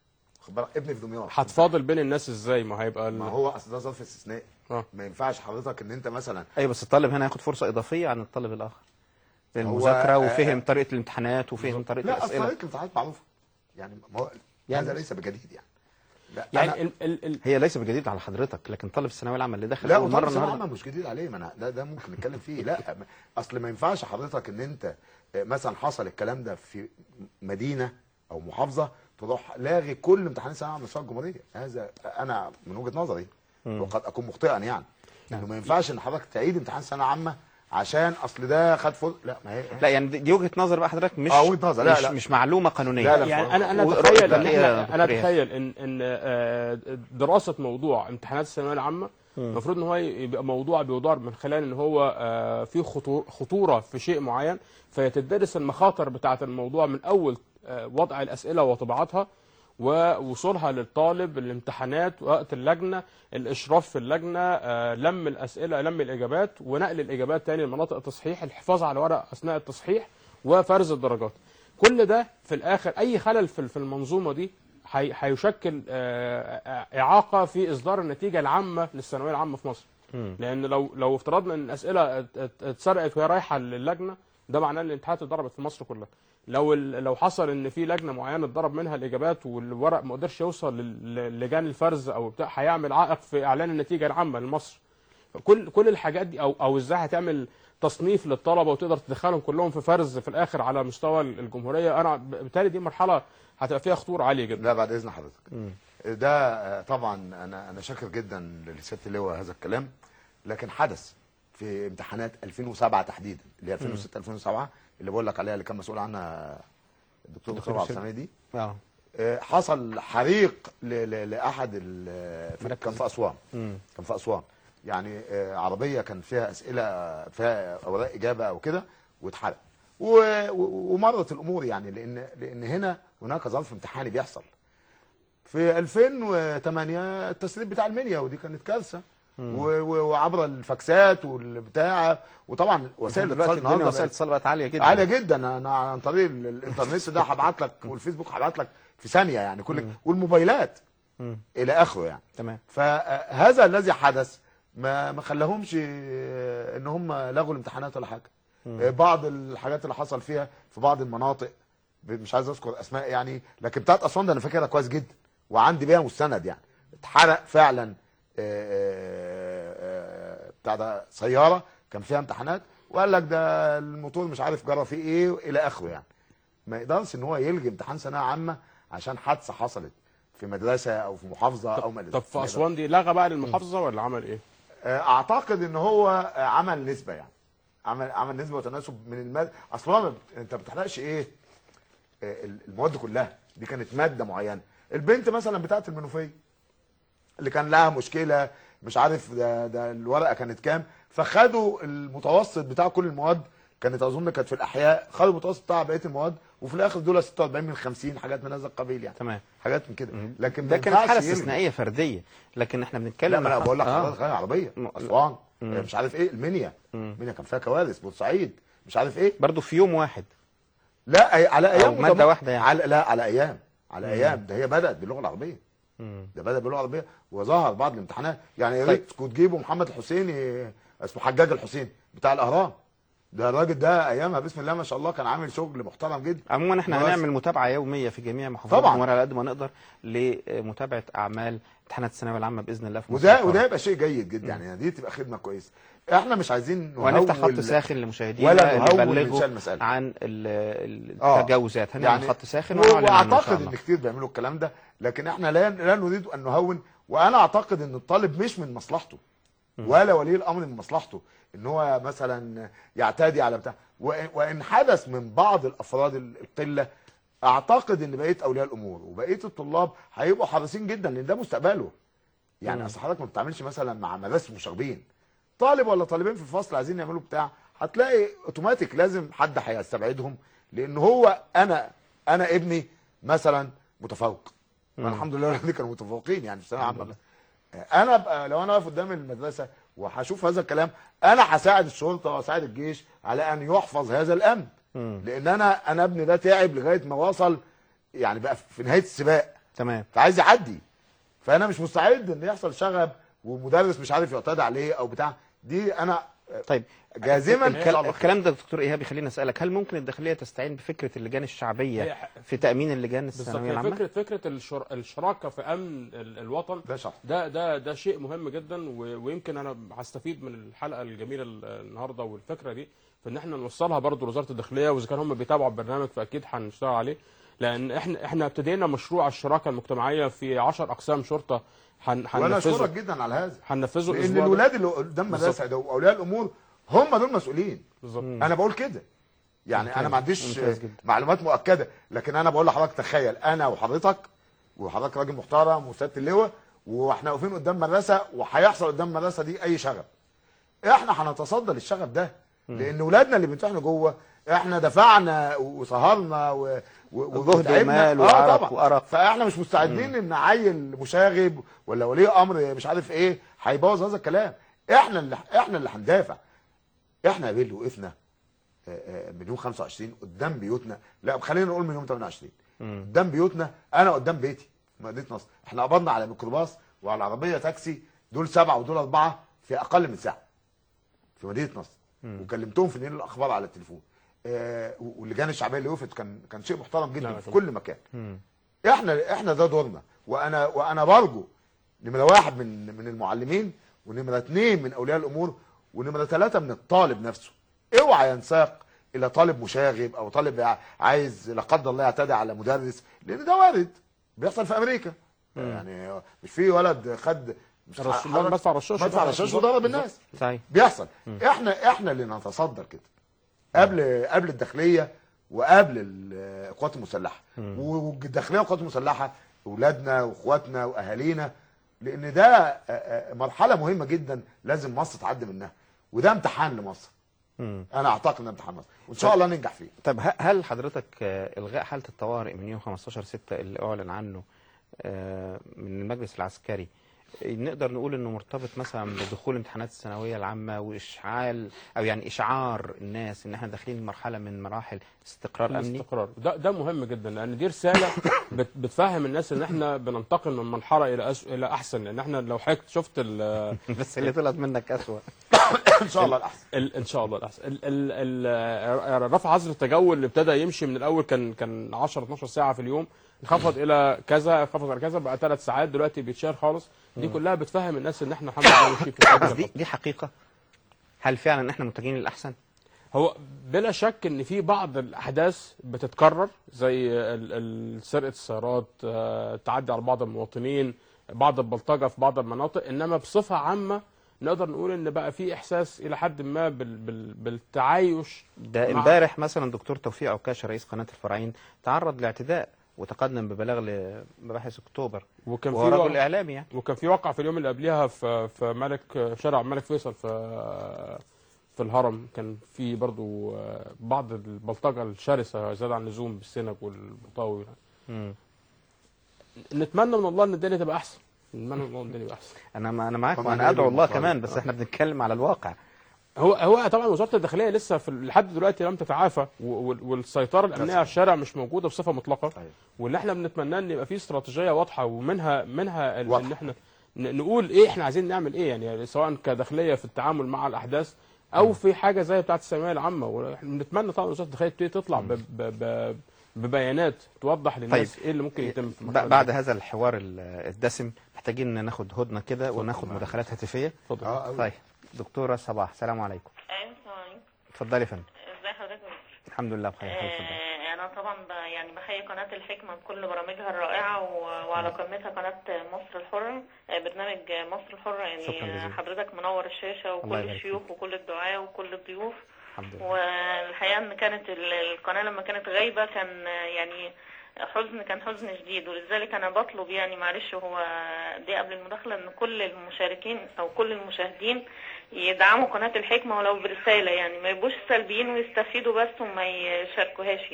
خد بالك ابني في دمياط هتفاضل بين الناس ازاي ما هيبقى ال- ما هو اصل ده ظرف استثنائي اه ما ينفعش حضرتك ان انت مثلا ايوه بس الطالب هنا ياخد فرصه اضافيه عن الطالب الاخر هو- المذاكره آه، وفهم آه. طريقه الامتحانات وفهم طريقه لا اصل الاسئله طريقه الامتحانات معروفه يعني ما هو يعني- هذا ليس بجديد يعني لا يعني أنا- ال ال ال هي ليس بجديد على حضرتك لكن طالب الثانويه العامه اللي داخل لا اول وطبعا مره الثانويه النهارده العامه مش جديد عليه ما انا ده ده ممكن نتكلم فيه لا ما- اصل ما ينفعش حضرتك ان انت آه، مثلا حصل الكلام ده في مدينه او محافظه تروح لاغي كل امتحانات الثانويه على مستوى الجمهوريه هذا انا من وجهه نظري وقد اكون مخطئا يعني انه ما ينفعش ان حضرتك تعيد امتحان ثانويه عامه عشان اصل ده خد فوز لا ما هي لا يعني دي دي وجهه نظر بقى حضرتك مش آه، وجهة نظر. لا، مش, لا. مش معلومه قانونيه لا، لا. يعني انا انا ورؤية اتخيل ان إيه يا احنا انا دكتور إيهاب؟ اتخيل ان ان آه، دراسه موضوع امتحانات الثانويه العامه المفروض ان هو يبقى موضوع بيدار من خلال ان هو آه، في خطور خطوره في شيء معين فيتدرس المخاطر بتاعه الموضوع من اول آه، وضع الاسئله وطباعتها ووصولها للطالب الامتحانات وقت اللجنه الاشراف في اللجنه آه، لم الاسئله لم الاجابات ونقل الاجابات تاني لمناطق التصحيح الحفاظ على الورق اثناء التصحيح وفرز الدرجات كل ده في الاخر اي خلل في في المنظومه دي هي- هيشكل آه، آه، اعاقه في اصدار النتيجه العامه للثانويه العامه في مصر لان لو لو افترضنا ان الاسئله ات- ات- اتسرقت وهي رايحه للجنه ده معناه ان الامتحانات اتضربت في مصر كلها لو ال- لو حصل ان في لجنه معينه اتضرب منها الاجابات والورق ما قدرش يوصل لل- للجان الفرز او بتاع هيعمل عائق في اعلان النتيجه العامه لمصر كل كل الحاجات دي او او ازاي هتعمل تصنيف للطلبه وتقدر تدخلهم كلهم في فرز في الاخر على مستوى الجمهوريه انا بالتالي دي مرحله هتبقى فيها خطوره عاليه جدا لا بعد اذن حضرتك ده آه، طبعا انا انا شاكر جدا لسياده اللواء هذا الكلام لكن حدث في امتحانات 2007 تحديدا اللي هي 2006 2007 اللي بقول لك عليها اللي كان مسؤول عنها الدكتور دكتور مصطفى عبد حسين. السميع دي اه آه، حصل حريق ل- ل- لاحد ال- في- كان في اسوان مم. كان في اسوان يعني آه، عربيه كان فيها اسئله فيها اوراق اجابه او كده واتحرق و- و- ومرت الامور يعني لان لان هنا هناك ظرف امتحاني بيحصل في 2008 التسريب بتاع المنيا ودي كانت كارثه و- و- وعبر الفاكسات والبتاع وطبعا وسائل دلوقتي الاتصال الدنيا النهارده وسائل بقت الاتصال بقت عاليه جدا عاليه جدا انا عن طريق ال- الانترنت ده هبعت لك والفيسبوك هبعت لك في ثانيه يعني كل والموبايلات مم. الى اخره يعني تمام فهذا الذي حدث ما ما خلاهمش آه، ان هم لغوا الامتحانات ولا حاجه آه، بعض الحاجات اللي حصل فيها في بعض المناطق ب- مش عايز اذكر اسماء يعني لكن بتاعت اسوان ده انا فاكرها كويس جدا وعندي بيها مستند يعني اتحرق فعلا آه، آه، بتاع ده سياره كان فيها امتحانات وقال لك ده الموتور مش عارف جرى فيه ايه الى اخره يعني ما يقدرش ان هو يلغي امتحان ثانويه عامه عشان حادثه حصلت في مدرسه او في محافظه او ما طب في اسوان دي لغى بقى للمحافظه ولا عمل ايه؟ اعتقد ان هو عمل نسبه يعني عمل عمل نسبه وتناسب من الماده اصل هو ما بت- انت ما بتحرقش ايه آه، المواد كلها دي كانت ماده معينه البنت مثلا بتاعت المنوفيه اللي كان لها مشكله مش عارف ده ده الورقه كانت كام فخدوا المتوسط بتاع كل المواد كانت اظن كانت في الاحياء خدوا المتوسط بتاع بقيه المواد وفي الاخر دول 46 من 50 حاجات من هذا القبيل يعني تمام حاجات من كده لكن ما ده كانت ينفعش حاله يلغي. استثنائيه فرديه لكن احنا بنتكلم لا ما انا عن- بقول لك آه. حضرتك غير عربيه م- اسوان مش عارف ايه المنيا المنيا كان فيها كوارث بورسعيد مش عارف ايه برضه في يوم واحد لا أي- على ايام مادة متم- واحدة يعني. على لا على ايام على ايام ده هي بدات باللغه العربيه ده بدا باللغه العربيه وظهر بعض الامتحانات يعني يا طيب. ريت كنت تجيبوا محمد الحسيني اسمه حجاج الحسين بتاع الاهرام ده الراجل ده ايامها بسم الله ما شاء الله كان عامل شغل محترم جدا عموما احنا بس- هنعمل متابعه يوميه في جميع محافظات طبعاً. الجمهوريه على قد ما نقدر لمتابعه اعمال امتحانات الثانويه العامه باذن الله في مصر وده القادمة. وده يبقى شيء جيد جدا يعني دي تبقى خدمه كويسه احنا مش عايزين وهنفتح خط نهول- ساخن لمشاهدينا ولا اللي نهول من يبلغوا شأن المسألة. عن ال- آه. التجاوزات هنعمل يعني خط ساخن و- ونعلن عنه ان شاء واعتقد الله ان كتير بيعملوا الكلام ده لكن احنا لا لا نريد ان نهون وانا اعتقد ان الطالب مش من مصلحته ولا ولي الامر من مصلحته ان هو مثلا يعتدي على بتاع وإن- وان حدث من بعض الافراد ال- القله اعتقد ان بقيه اولياء الامور وبقيه الطلاب هيبقوا حريصين جدا لان ده مستقبله يعني اصل حضرتك ما بتتعاملش مثلا مع مدارس المشاغبين طالب ولا طالبين في الفصل عايزين يعملوا بتاع هتلاقي اوتوماتيك لازم حد هيستبعدهم لان هو انا انا ابني مثلا متفوق وانا الحمد لله ولادي كانوا متفوقين يعني في الثانويه العامه انا ابقى لو انا واقف قدام المدرسه وهشوف هذا الكلام انا هساعد الشرطه واساعد الجيش على ان يحفظ هذا الامن لان انا انا ابني ده تعب لغايه ما وصل يعني بقى في نهايه السباق تمام فعايز يعدي فانا مش مستعد ان يحصل شغب ومدرس مش عارف يعتدي عليه او بتاع دي انا طيب جازما ان الكل- شاء الله الكلام ده دكتور ايهاب يخليني اسالك هل ممكن الداخليه تستعين بفكره اللجان هي الشعبيه ح- في تامين اللجان بالظبط الثانويه هي العامه فكره فكره الشر... الشراكه في امن ال- الوطن ده شرط ده ده ده شيء مهم جدا و... ويمكن انا هستفيد من الحلقه الجميله ال- النهارده والفكره دي في ان احنا نوصلها برضو لوزاره الداخليه واذا كان هم بيتابعوا البرنامج فاكيد هنشتغل عليه لان احنا احنا ابتدينا مشروع الشراكه المجتمعيه في 10 اقسام شرطه هن... وانا اشكرك هننفذه جدا على هذا هننفذه لان الاسبوع ده. الولاد اللي قدام مدرسه ده واولياء الامور هم دول مسؤولين بالظبط انا بقول كده يعني انا ما عنديش ممتاز جدا. معلومات مؤكده لكن انا بقول لحضرتك تخيل انا وحضرتك وحضرتك راجل محترم وسياده اللواء واحنا واقفين قدام مدرسه وهيحصل قدام المدرسه دي اي شغب احنا هنتصدى للشغب ده لان ولادنا اللي بيمتحنوا جوه احنا دفعنا وسهرنا و... و... جهد وتعبنا. ومال آه وعرق طبعا. وأرق. فاحنا مش مستعدين ان عيل مشاغب ولا ولي امر مش عارف ايه هيبوظ هذا الكلام احنا اللي احنا اللي هندافع احنا يا بيل وقفنا آه، آه، من يوم 25 قدام بيوتنا لا خلينا نقول من يوم 28 قدام بيوتنا انا قدام بيتي في مدينه نصر احنا قبضنا على ميكروباص وعلى عربيه تاكسي دول سبعه ودول اربعه في اقل من ساعه في مدينه نصر وكلمتهم في نيل الاخبار على التليفون آه واللجان الشعبيه اللي وقفت كان كان شيء محترم جدا لا، في طبعا. كل مكان احنا احنا ده دورنا وانا وانا برجو نمره واحد من من المعلمين ونمره اثنين من اولياء الامور ونمره ثلاثه من الطالب نفسه اوعى ينساق الى طالب مشاغب او طالب ع- عايز لا قدر الله يعتدي على مدرس لان ده وارد بيحصل في امريكا يعني مش في ولد خد مش رش- حضرتك- مدفع رشاش. مدفع رشاش وضرب الناس صحيح بيحصل احنا احنا اللي نتصدر كده قبل قبل الداخليه وقبل ال- القوات المسلحه والداخليه والقوات المسلحه اولادنا واخواتنا واهالينا لان ده آه، آه، مرحله مهمه جدا لازم مصر تعدي منها وده امتحان لمصر مم. انا اعتقد انه امتحان مصر وان شاء الله ننجح فيه طب ه- هل حضرتك آه، الغاء حاله الطوارئ من يوم 15 6 اللي اعلن عنه آه، من المجلس العسكري آه، نقدر نقول انه مرتبط مثلا بدخول امتحانات الثانويه العامه واشعال او يعني اشعار الناس ان احنا داخلين مرحله من مراحل استقرار امني الاستقرار ده ده مهم جدا لان دي رساله بت بتفهم الناس ان احنا بننتقل من مرحله الى أس... الى احسن لان احنا لو حضرتك شفت ال... بس اللي طلعت منك اسوء ان شاء الله الاحسن ال... ان شاء الله الاحسن ال... ال... ال... رفع حظر التجول اللي ابتدى يمشي من الاول كان كان 10 12 ساعه في اليوم انخفض الى كذا انخفض الى كذا بقى ثلاث ساعات دلوقتي بيتشال خالص دي كلها بتفهم الناس ان احنا الحمد لله ماشيين في بس الطريق دي دي حقيقه هل فعلا احنا متجهين للاحسن هو بلا شك ان في بعض الاحداث بتتكرر زي ال- ال- سرقه السيارات آه، التعدي على بعض المواطنين بعض البلطجه في بعض المناطق انما بصفه عامه نقدر نقول ان بقى في احساس الى حد ما بال بال بالتعايش ده مع- امبارح مثلا دكتور توفيق عكاشه رئيس قناه الفراعين تعرض لاعتداء وتقدم ببلاغ لمباحث اكتوبر وكان في وهو رجل وقع- اعلامي يعني وكان في واقع في اليوم اللي قبلها في في ملك شارع الملك فيصل في في الهرم كان في برضو آه، بعض البلطجه الشرسه زاد عن اللزوم بالسنج والمطاوي مم. نتمنى من الله ان الدنيا تبقى احسن نتمنى من الله ان الدنيا تبقى احسن انا ما انا معاك طبعاً وانا هي ادعو الله بالمصالح. كمان بس آه. احنا بنتكلم على الواقع هو هو طبعا وزاره الداخليه لسه في لحد دلوقتي لم تتعافى و- وال- والسيطره الامنيه على الشارع مش موجوده بصفه مطلقه أيوة. واللي احنا بنتمناه ان يبقى في استراتيجيه واضحه ومنها منها ال- واضحة. ان احنا ن- نقول ايه احنا عايزين نعمل ايه يعني سواء كداخليه في التعامل مع الاحداث او في حاجه زي بتاعه الثانويه العامه واحنا بنتمنى طبعا وزاره الداخليه تبتدي تطلع ب- ب- ب- ببيانات توضح للناس طيب. ايه اللي ممكن يتم في ب- المرحله بعد دي. هذا الحوار ال- الدسم محتاجين ناخد هدنه كده وناخد معاك. مداخلات هاتفيه اتفضل اه أوي. طيب دكتوره صباح السلام عليكم ايوه السلام عليكم اتفضلي يا فندم ازي حضرتك الحمد لله بخير حضرتك اتفضلي. آه انا طبعا ب- يعني بحيي قناه الحكمه بكل برامجها الرائعه و- وعلى قمتها قناه مصر الحره آه برنامج مصر الحره شكراً يعني جزيلاً. آه، حضرتك منور الشاشه الله وكل يبارك الشيوخ وكل الدعاه وكل الضيوف الحمد لله والحقيقه ان كانت ال- القناه لما كانت غايبه كان آه، يعني حزن كان حزن شديد ولذلك انا بطلب يعني معلش هو دي قبل المداخله ان كل المشاركين او كل المشاهدين يدعموا قناه الحكمه ولو برساله يعني ما يبقوش سلبيين ويستفيدوا بس وما يشاركوهاش يعني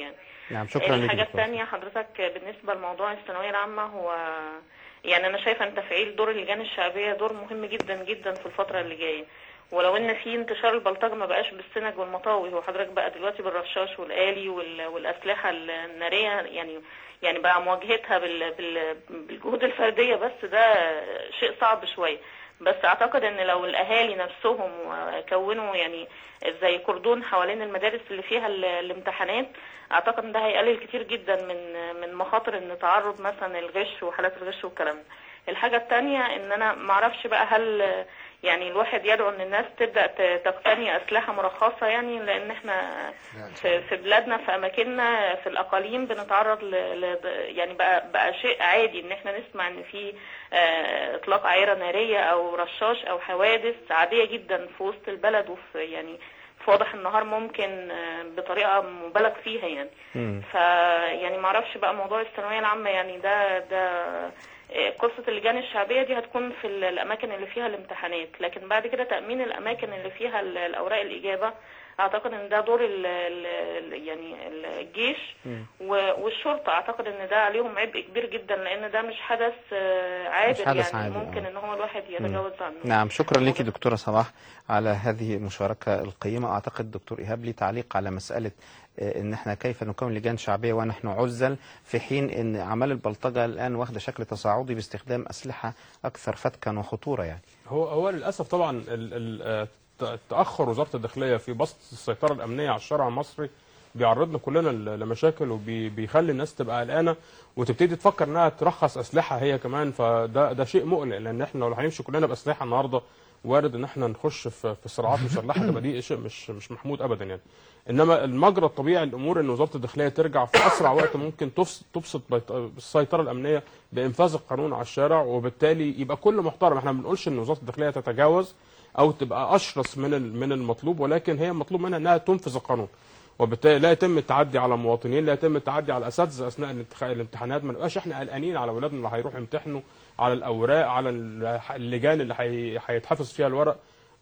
نعم شكرا لك الحاجة دكتور. الثانية حضرتك بالنسبة لموضوع الثانوية العامة هو يعني أنا شايفة أن تفعيل دور اللجان الشعبية دور مهم جدا جدا في الفترة اللي جاية ولو ان في انتشار البلطجه ما بقاش بالسنج والمطاوي هو حضرتك بقى دلوقتي بالرشاش والآلي وال- والأسلحة النارية يعني يعني بقى مواجهتها بال بال بالجهود الفردية بس ده شيء صعب شوية بس اعتقد ان لو الاهالي نفسهم كونوا يعني زي كردون حوالين المدارس اللي فيها ال- الامتحانات اعتقد ان ده هيقلل كتير جدا من من مخاطر ان تعرض مثلا الغش وحالات الغش والكلام ده الحاجة التانية ان انا معرفش بقى هل يعني الواحد يدعو ان الناس تبدأ ت- تقتني اسلحة مرخصة يعني لان احنا في, في بلادنا في اماكننا في الاقاليم بنتعرض ل, ل يعني بقى بقى شيء عادي ان احنا نسمع ان في آه، اطلاق عيرة نارية او رشاش او حوادث عادية جدا في وسط البلد وفي يعني في واضح النهار ممكن آه، بطريقة مبالغ فيها يعني مم. فيعني معرفش بقى موضوع الثانوية العامة يعني ده ده آه، قصة اللجان الشعبية دي هتكون في ال- الأماكن اللي فيها الامتحانات لكن بعد كده تأمين الأماكن اللي فيها ال- الأوراق الإجابة أعتقد إن ده دور ال ال يعني ال- الجيش و- والشرطة أعتقد إن ده عليهم عبء كبير جدا لأن ده مش حدث آه، عابر حدث يعني عابر، ممكن آه. إن هو الواحد يتجاوز عنه نعم شكرا لك دكتورة صباح على هذه المشاركة القيمة أعتقد دكتور إيهاب لي تعليق على مسألة آه، إن إحنا كيف نكون لجان شعبية ونحن عزل في حين إن أعمال البلطجة الآن واخدة شكل تصاعدي باستخدام أسلحة أكثر فتكا وخطورة يعني هو هو للاسف طبعا ال- ال- آه، ت- تاخر وزاره الداخليه في بسط السيطره الامنيه على الشارع المصري بيعرضنا كلنا ل- لمشاكل وبيخلي الناس تبقى قلقانه وتبتدي تفكر انها ترخص اسلحه هي كمان فده ده شيء مقلق لان احنا لو هنمشي كلنا باسلحه النهارده وارد ان احنا نخش في في صراعات مسلحه تبقى دي شيء مش مش محمود ابدا يعني انما المجرى الطبيعي للامور ان وزاره الداخليه ترجع في اسرع وقت ممكن تفس- تبسط بيط- السيطره الامنيه بانفاذ القانون على الشارع وبالتالي يبقى كل محترم احنا ما بنقولش ان وزاره الداخليه تتجاوز او تبقى اشرس من ال- من المطلوب ولكن هي مطلوب منها انها تنفذ القانون وبالتالي لا يتم التعدي على المواطنين لا يتم التعدي على الاساتذه اثناء الانتخ- الامتحانات ما نبقاش احنا قلقانين على اولادنا اللي هيروحوا يمتحنوا على الاوراق على ال- اللجان اللي هي- هيتحفظ فيها الورق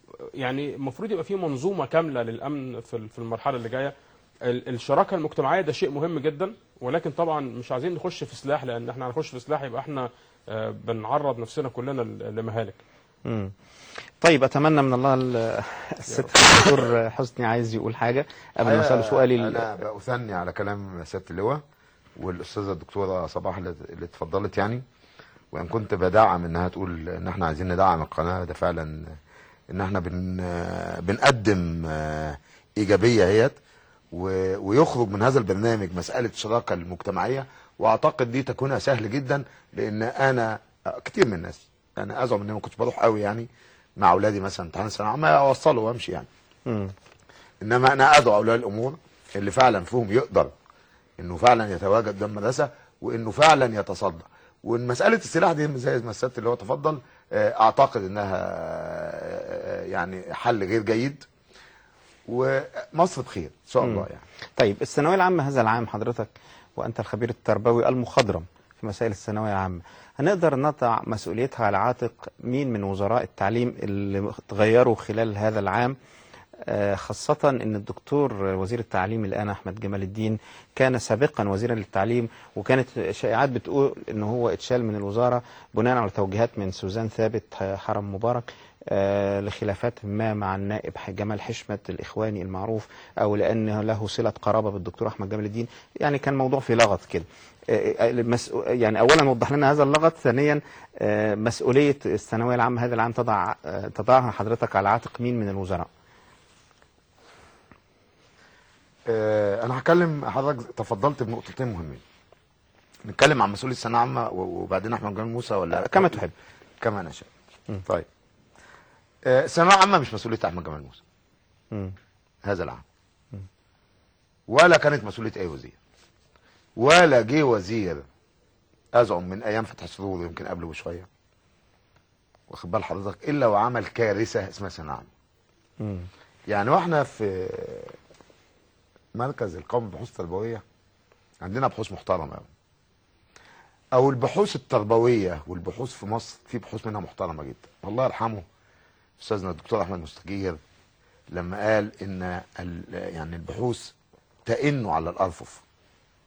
يعني المفروض يبقى في منظومه كامله للامن في ال- في المرحله اللي جايه ال- الشراكه المجتمعيه ده شيء مهم جدا ولكن طبعا مش عايزين نخش في سلاح لان احنا هنخش في سلاح يبقى احنا آه، بنعرض نفسنا كلنا ل- لمهالك مم. طيب أتمنى من الله ال- الست الدكتور حسني عايز يقول حاجة قبل ما أسأله سؤالي ال- انا بأثني على كلام سياده اللواء والاستاذه الدكتوره صباح اللي اللي اتفضلت يعني وان كنت بدعم انها تقول ان احنا عايزين ندعم القناه ده فعلا ان احنا بن بنقدم آه، ايجابيه اهيت و- ويخرج من هذا البرنامج مساله الشراكه المجتمعيه واعتقد دي تكونها سهل جدا لان انا آه، كتير من الناس انا ازعم ان انا ما كنتش بروح قوي يعني مع اولادي مثلا امتحان الثانويه العامه اوصله وامشي يعني مم. انما انا ادعو اولياء الامور اللي فعلا فيهم يقدر انه فعلا يتواجد قدام المدرسه وانه فعلا يتصدى وان مساله السلاح دي زي ما السيد اللي هو تفضل آه، اعتقد انها آه، يعني حل غير جيد ومصر بخير ان شاء الله يعني طيب الثانوية العامة هذا العام حضرتك وأنت الخبير التربوي المخضرم في مسائل الثانوية العامة هنقدر نضع مسؤوليتها على عاتق مين من وزراء التعليم اللي تغيروا خلال هذا العام آه، خاصة أن الدكتور وزير التعليم الآن أحمد جمال الدين كان سابقا وزيرا للتعليم وكانت شائعات بتقول أنه هو اتشال من الوزارة بناء على توجيهات من سوزان ثابت حرم مبارك آه، لخلافات ما مع النائب جمال حشمت الإخواني المعروف أو لأنه له صلة قرابة بالدكتور أحمد جمال الدين يعني كان موضوع في لغط كده آه، آه، المس- يعني أولا وضح لنا هذا اللغط ثانيا آه، مسؤولية الثانوية العامة هذا العام تضع آه، تضعها حضرتك على عاتق مين من الوزراء آه، انا هتكلم حضرتك تفضلت بنقطتين مهمين نتكلم عن مسؤوليه الثانويه العامه و- وبعدين احمد جمال موسى ولا كما تحب كما نشاء طيب آه، الثانويه العامه مش مسؤوليه احمد جمال موسى مم. هذا العام ولا كانت مسؤوليه اي وزير ولا جه وزير ازعم من ايام فتح سرور يمكن قبله بشويه واخد بال حضرتك الا وعمل كارثه اسمها ثانويه عامه مم. يعني واحنا في مركز القومي للبحوث التربويه عندنا بحوث محترمه قوي او البحوث التربويه والبحوث في مصر في بحوث منها محترمه جدا الله يرحمه استاذنا الدكتور احمد مستجير لما قال ان ال- يعني البحوث تئن على الارفف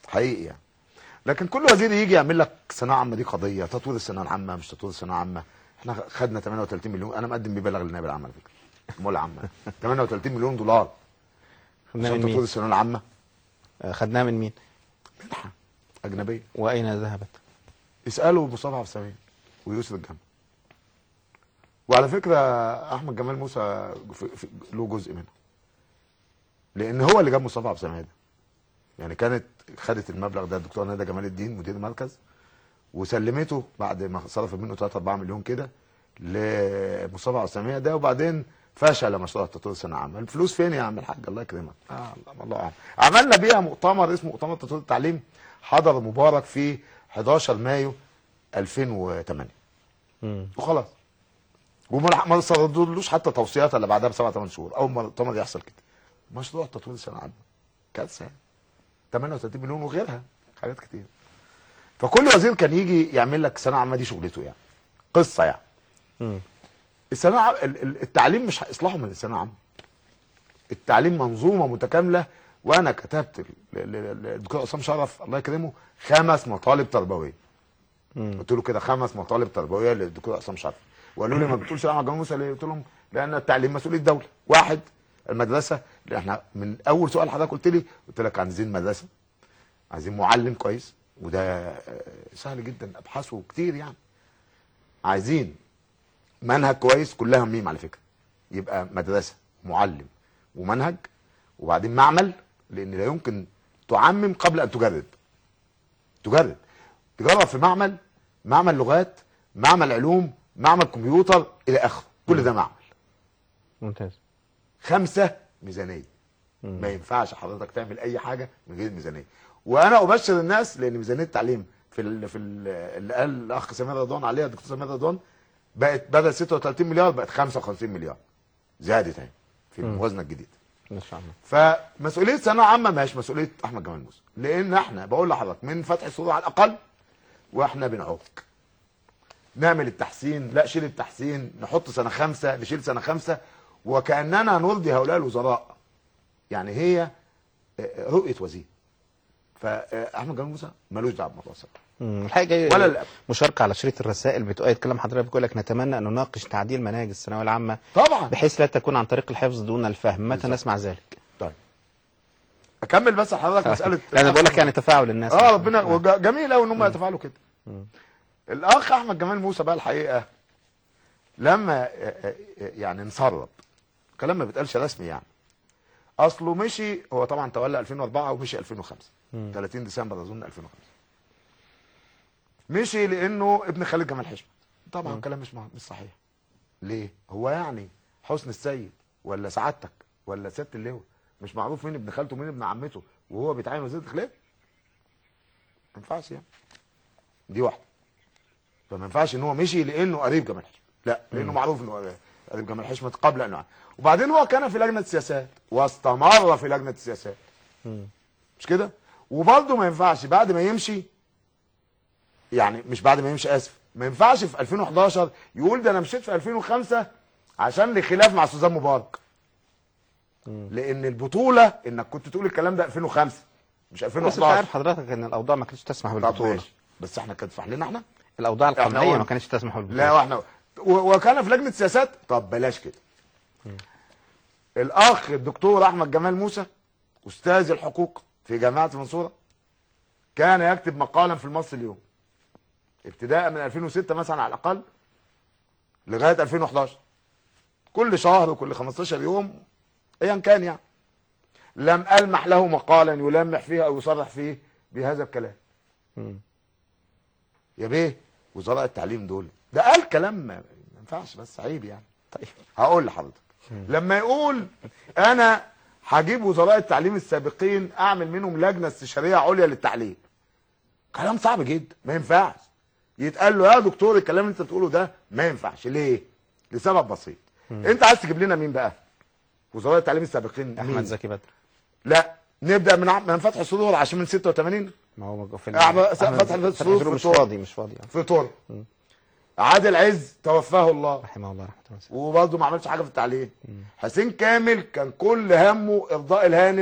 حقيقي يعني لكن كل وزير يجي يعمل لك ثانويه عامه دي قضيه تطوير الثانويه العامه مش تطوير الثانويه العامه احنا خدنا 38 مليون انا مقدم بيبلغ للنائب العام على فكره المول العامه 38 مليون دولار خدناها عشان من تطوير مين؟ الثانويه العامه آه، خدناها من مين؟ منحه اجنبيه واين ذهبت؟ اسالوا مصطفى عبد السميع ويوسف الجمل وعلى فكره احمد جمال موسى في في له جزء منها لان هو اللي جاب مصطفى عبد السميع ده يعني كانت خدت المبلغ ده الدكتور ندى جمال الدين مدير المركز وسلمته بعد ما صرف منه 3 4 مليون كده لمصطفى عبد السميع ده وبعدين فشل مشروع تطوير الثانويه العامه الفلوس فين يا عم الحاج الله يكرمك آه الله- الله اعلم عملنا بيها مؤتمر اسمه مؤتمر تطوير التعليم حضر مبارك في 11 مايو 2008 مم. وخلاص وما ما صدرلوش حتى توصيات الا بعدها بسبع ثمان شهور اول ما المؤتمر يحصل كده مشروع تطوير الثانويه العامه كارثه يعني. 38 مليون وغيرها حاجات كتير فكل وزير كان يجي يعمل لك ثانويه عامه دي شغلته يعني قصه يعني مم. الثانويه العام- ال- ال- التعليم مش اصلاحه من الثانويه العامه التعليم منظومه متكامله وانا كتبت ل- ل- ل- للدكتور عصام شرف الله يكرمه خمس مطالب تربويه مم. قلت له كده خمس مطالب تربويه للدكتور عصام شرف وقالوا لي ما بتقولش لا جمال موسى ليه؟ قلت لهم لان التعليم مسؤوليه الدوله واحد المدرسه اللي احنا من اول سؤال حضرتك قلت لي قلت لك عايزين مدرسه عايزين معلم كويس وده آه، سهل جدا ابحاثه كتير يعني عايزين منهج كويس كلها ميم على فكره يبقى مدرسه معلم ومنهج وبعدين معمل لان لا يمكن تعمم قبل ان تجرب تجرب تجرب في معمل معمل لغات معمل علوم معمل كمبيوتر الى اخره كل ده معمل ممتاز خمسه ميزانيه مم. ما ينفعش حضرتك تعمل اي حاجه من غير ميزانيه وانا ابشر الناس لان ميزانيه التعليم في ال في ال اللي قال الاخ سمير رضوان عليها الدكتور سمير رضوان بقت بدل 36 مليار بقت 55 مليار زادت اهي في الموازنه الجديده ما شاء الله فمسؤوليه ثانويه عامه ما هيش مسؤوليه احمد جمال موسى لان احنا بقول لحضرتك من فتح الصدور على الاقل واحنا بنعك نعمل التحسين لا شيل التحسين نحط سنه خمسه نشيل سنه خمسه وكاننا نرضي هؤلاء الوزراء يعني هي آه، رؤيه وزير فاحمد جمال موسى ملوش دعوه بموضوع الثانوية. مم. الحقيقه جاي ولا لا. مشاركه على شريط الرسائل بتؤيد كلام حضرتك بيقول لك نتمنى ان نناقش تعديل مناهج الثانويه العامه طبعا بحيث لا تكون عن طريق الحفظ دون الفهم متى بالظبط. نسمع ذلك طيب اكمل بس لحضرتك مساله لا انا بقول لك يعني تفاعل الناس اه ربنا وج- جميل قوي ان هم يتفاعلوا كده مم. الاخ احمد جمال موسى بقى الحقيقه لما آه، آه، يعني انسرب كلام ما بيتقالش رسمي يعني اصله مشي هو طبعا تولى 2004 ومشي 2005 مم. 30 ديسمبر اظن 2005 مشي لانه ابن خالد جمال حشمت طبعا مم. كلام مش مع- مش صحيح ليه هو يعني حسن السيد ولا سعادتك ولا سياده اللواء مش معروف مين ابن خالته ومين ابن عمته وهو بيتعين وزير الداخليه ما ينفعش يعني دي واحده فما ينفعش ان هو مشي لانه قريب جمال حشمت لا لانه معروف انه قريب جمال حشمت قبل انه وبعدين هو كان في لجنه السياسات واستمر في لجنه السياسات مم. مش كده وبرضه ما ينفعش بعد ما يمشي يعني مش بعد ما يمشي اسف ما ينفعش في 2011 يقول ده انا مشيت في 2005 عشان لخلاف مع سوزان مبارك مم. لان البطوله انك كنت تقول الكلام ده 2005 مش بس انت 2011 عارف حضرتك ان الاوضاع ما كانتش تسمح طب بالبطوله ماشي. بس احنا كانت تسمح لنا احنا الاوضاع احنا القمعيه قلنا- ما كانتش تسمح بالبطوله لا واحنا و- وكان في لجنه سياسات طب بلاش كده الاخ الدكتور احمد جمال موسى استاذ الحقوق في جامعه المنصوره كان يكتب مقالا في المصري اليوم ابتداء من 2006 مثلا على الاقل لغايه 2011 كل شهر وكل 15 يوم ايا كان يعني لم المح له مقالا يلمح فيه او يصرح فيه بهذا الكلام مم. يا بيه وزراء التعليم دول ده قال كلام ما ما ينفعش بس عيب يعني طيب هقول لحضرتك لما يقول انا هجيب وزراء التعليم السابقين اعمل منهم لجنه استشاريه عليا للتعليم كلام صعب جدا ما ينفعش يتقال له يا دكتور الكلام اللي انت بتقوله ده ما ينفعش ليه لسبب بسيط انت عايز تجيب لنا مين بقى وزراء التعليم السابقين احمد مين؟ زكي بدر لا نبدا من ع- من فتح الصدور عشان من 86 ما هو في أحمد- أحمد فتحي الصدور فتحي في مش الطور. فاضي مش فاضي يعني. في طور عادل عز توفاه الله رحمه الله رحمه الله وبرضه ما عملش حاجه في التعليم حسين كامل كان كل همه ارضاء الهانم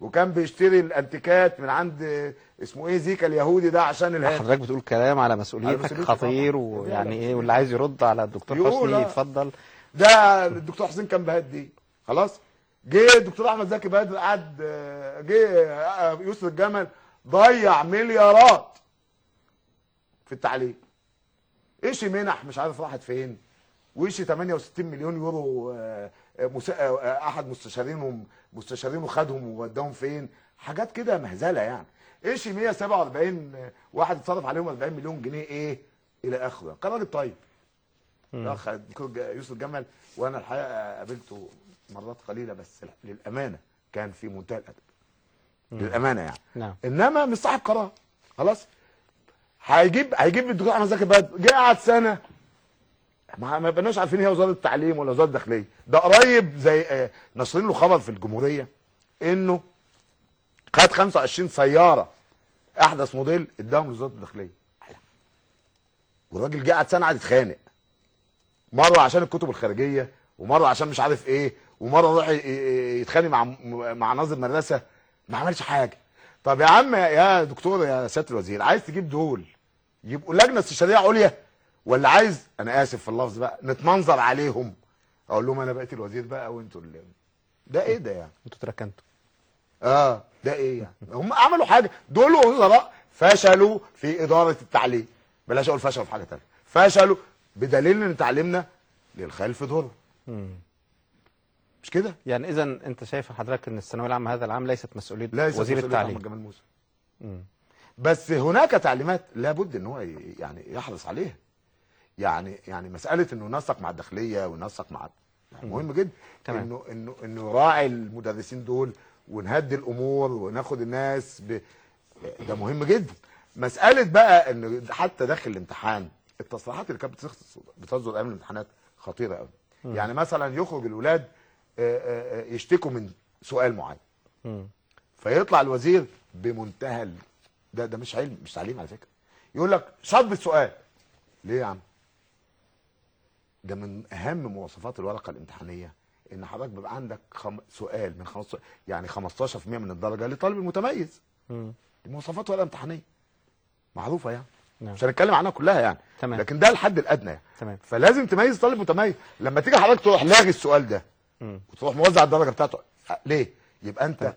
وكان بيشتري الانتيكات من عند اسمه ايه زيكا اليهودي ده عشان الهاتف حضرتك بتقول كلام على على مسؤوليتك مسؤوليتي خطير طبعاً. ويعني ايه واللي عايز يرد على الدكتور يقول حسني آه. يتفضل ده الدكتور حسين كان بهدي خلاص جه الدكتور احمد زكي بدر قعد آه، جه آه، يوسف الجمل ضيع مليارات في التعليم ايش منح مش عارف راحت فين وايش 68 مليون يورو آه، آه، مس- آه، آه، احد مستشارينه مستشارينه خدهم ووداهم فين حاجات كده مهزله يعني ايش 147 واحد اتصرف عليهم 40 مليون جنيه ايه الى اخره كان راجل طيب الاخ الدكتور ج- يوسف جمل وانا الحقيقه قابلته مرات قليله بس للامانه كان في منتهى الادب للامانه يعني نعم انما مش صاحب قرار خلاص هيجيب هيجيب الدكتور احمد زكي بدر جه قعد سنه ما ما بقناش عارفين هي وزاره التعليم ولا وزاره الداخليه ده قريب زي آه، ناشرين له خبر في الجمهوريه انه خد 25 سياره احدث موديل اداهم لوزاره الداخليه والراجل جه قعد سنه قعد يتخانق مره عشان الكتب الخارجيه ومره عشان مش عارف ايه ومره راح ي- ي- يتخانق مع مع ناظر مدرسه ما عملش حاجه طب يا عم يا دكتور يا سياده الوزير عايز تجيب دول يبقوا لجنه استشاريه عليا ولا عايز انا اسف في اللفظ بقى نتمنظر عليهم اقول لهم انا بقيت الوزير بقى وانتوا اللي ده ايه ده يعني انتوا تركنتوا اه ده ايه يعني هم عملوا حاجه دول وزراء فشلوا في اداره التعليم بلاش اقول فشلوا في حاجه تانية فشلوا بدليل ان تعليمنا للخلف ضر مش كده يعني اذا انت شايف حضرتك ان الثانويه العامه هذا العام ليست مسؤوليه ليس وزير مسؤولية التعليم أحمد جمال موسى مم. بس هناك تعليمات لابد ان هو ي- يعني يحرص عليها يعني يعني مساله انه ينسق مع الداخليه وينسق مع يعني مهم جدا تمام. انه انه انه يراعي المدرسين دول ونهدي الامور وناخد الناس ب... ده مهم جدا مساله بقى انه حتى داخل الامتحان التصريحات اللي كانت بتص- بتصدر ايام الامتحانات خطيره قوي يعني مثلا يخرج الاولاد آه، آه، آه، يشتكوا من سؤال معين مم. فيطلع الوزير بمنتهى ال- ده ده مش علم مش تعليم على فكره يقول لك شطب السؤال ليه يا عم ده من اهم مواصفات الورقه الامتحانيه ان حضرتك بيبقى عندك خم... سؤال من 15 يعني 15% من الدرجه لطالب المتميز مم. دي مواصفات ورقه امتحانيه معروفه يعني نعم. مش هنتكلم عنها كلها يعني تمام. لكن ده الحد الادنى يعني. تمام فلازم تميز طالب متميز لما تيجي حضرتك تروح لاغي السؤال ده مم. وتروح موزع الدرجه بتاعته أه، ليه يبقى انت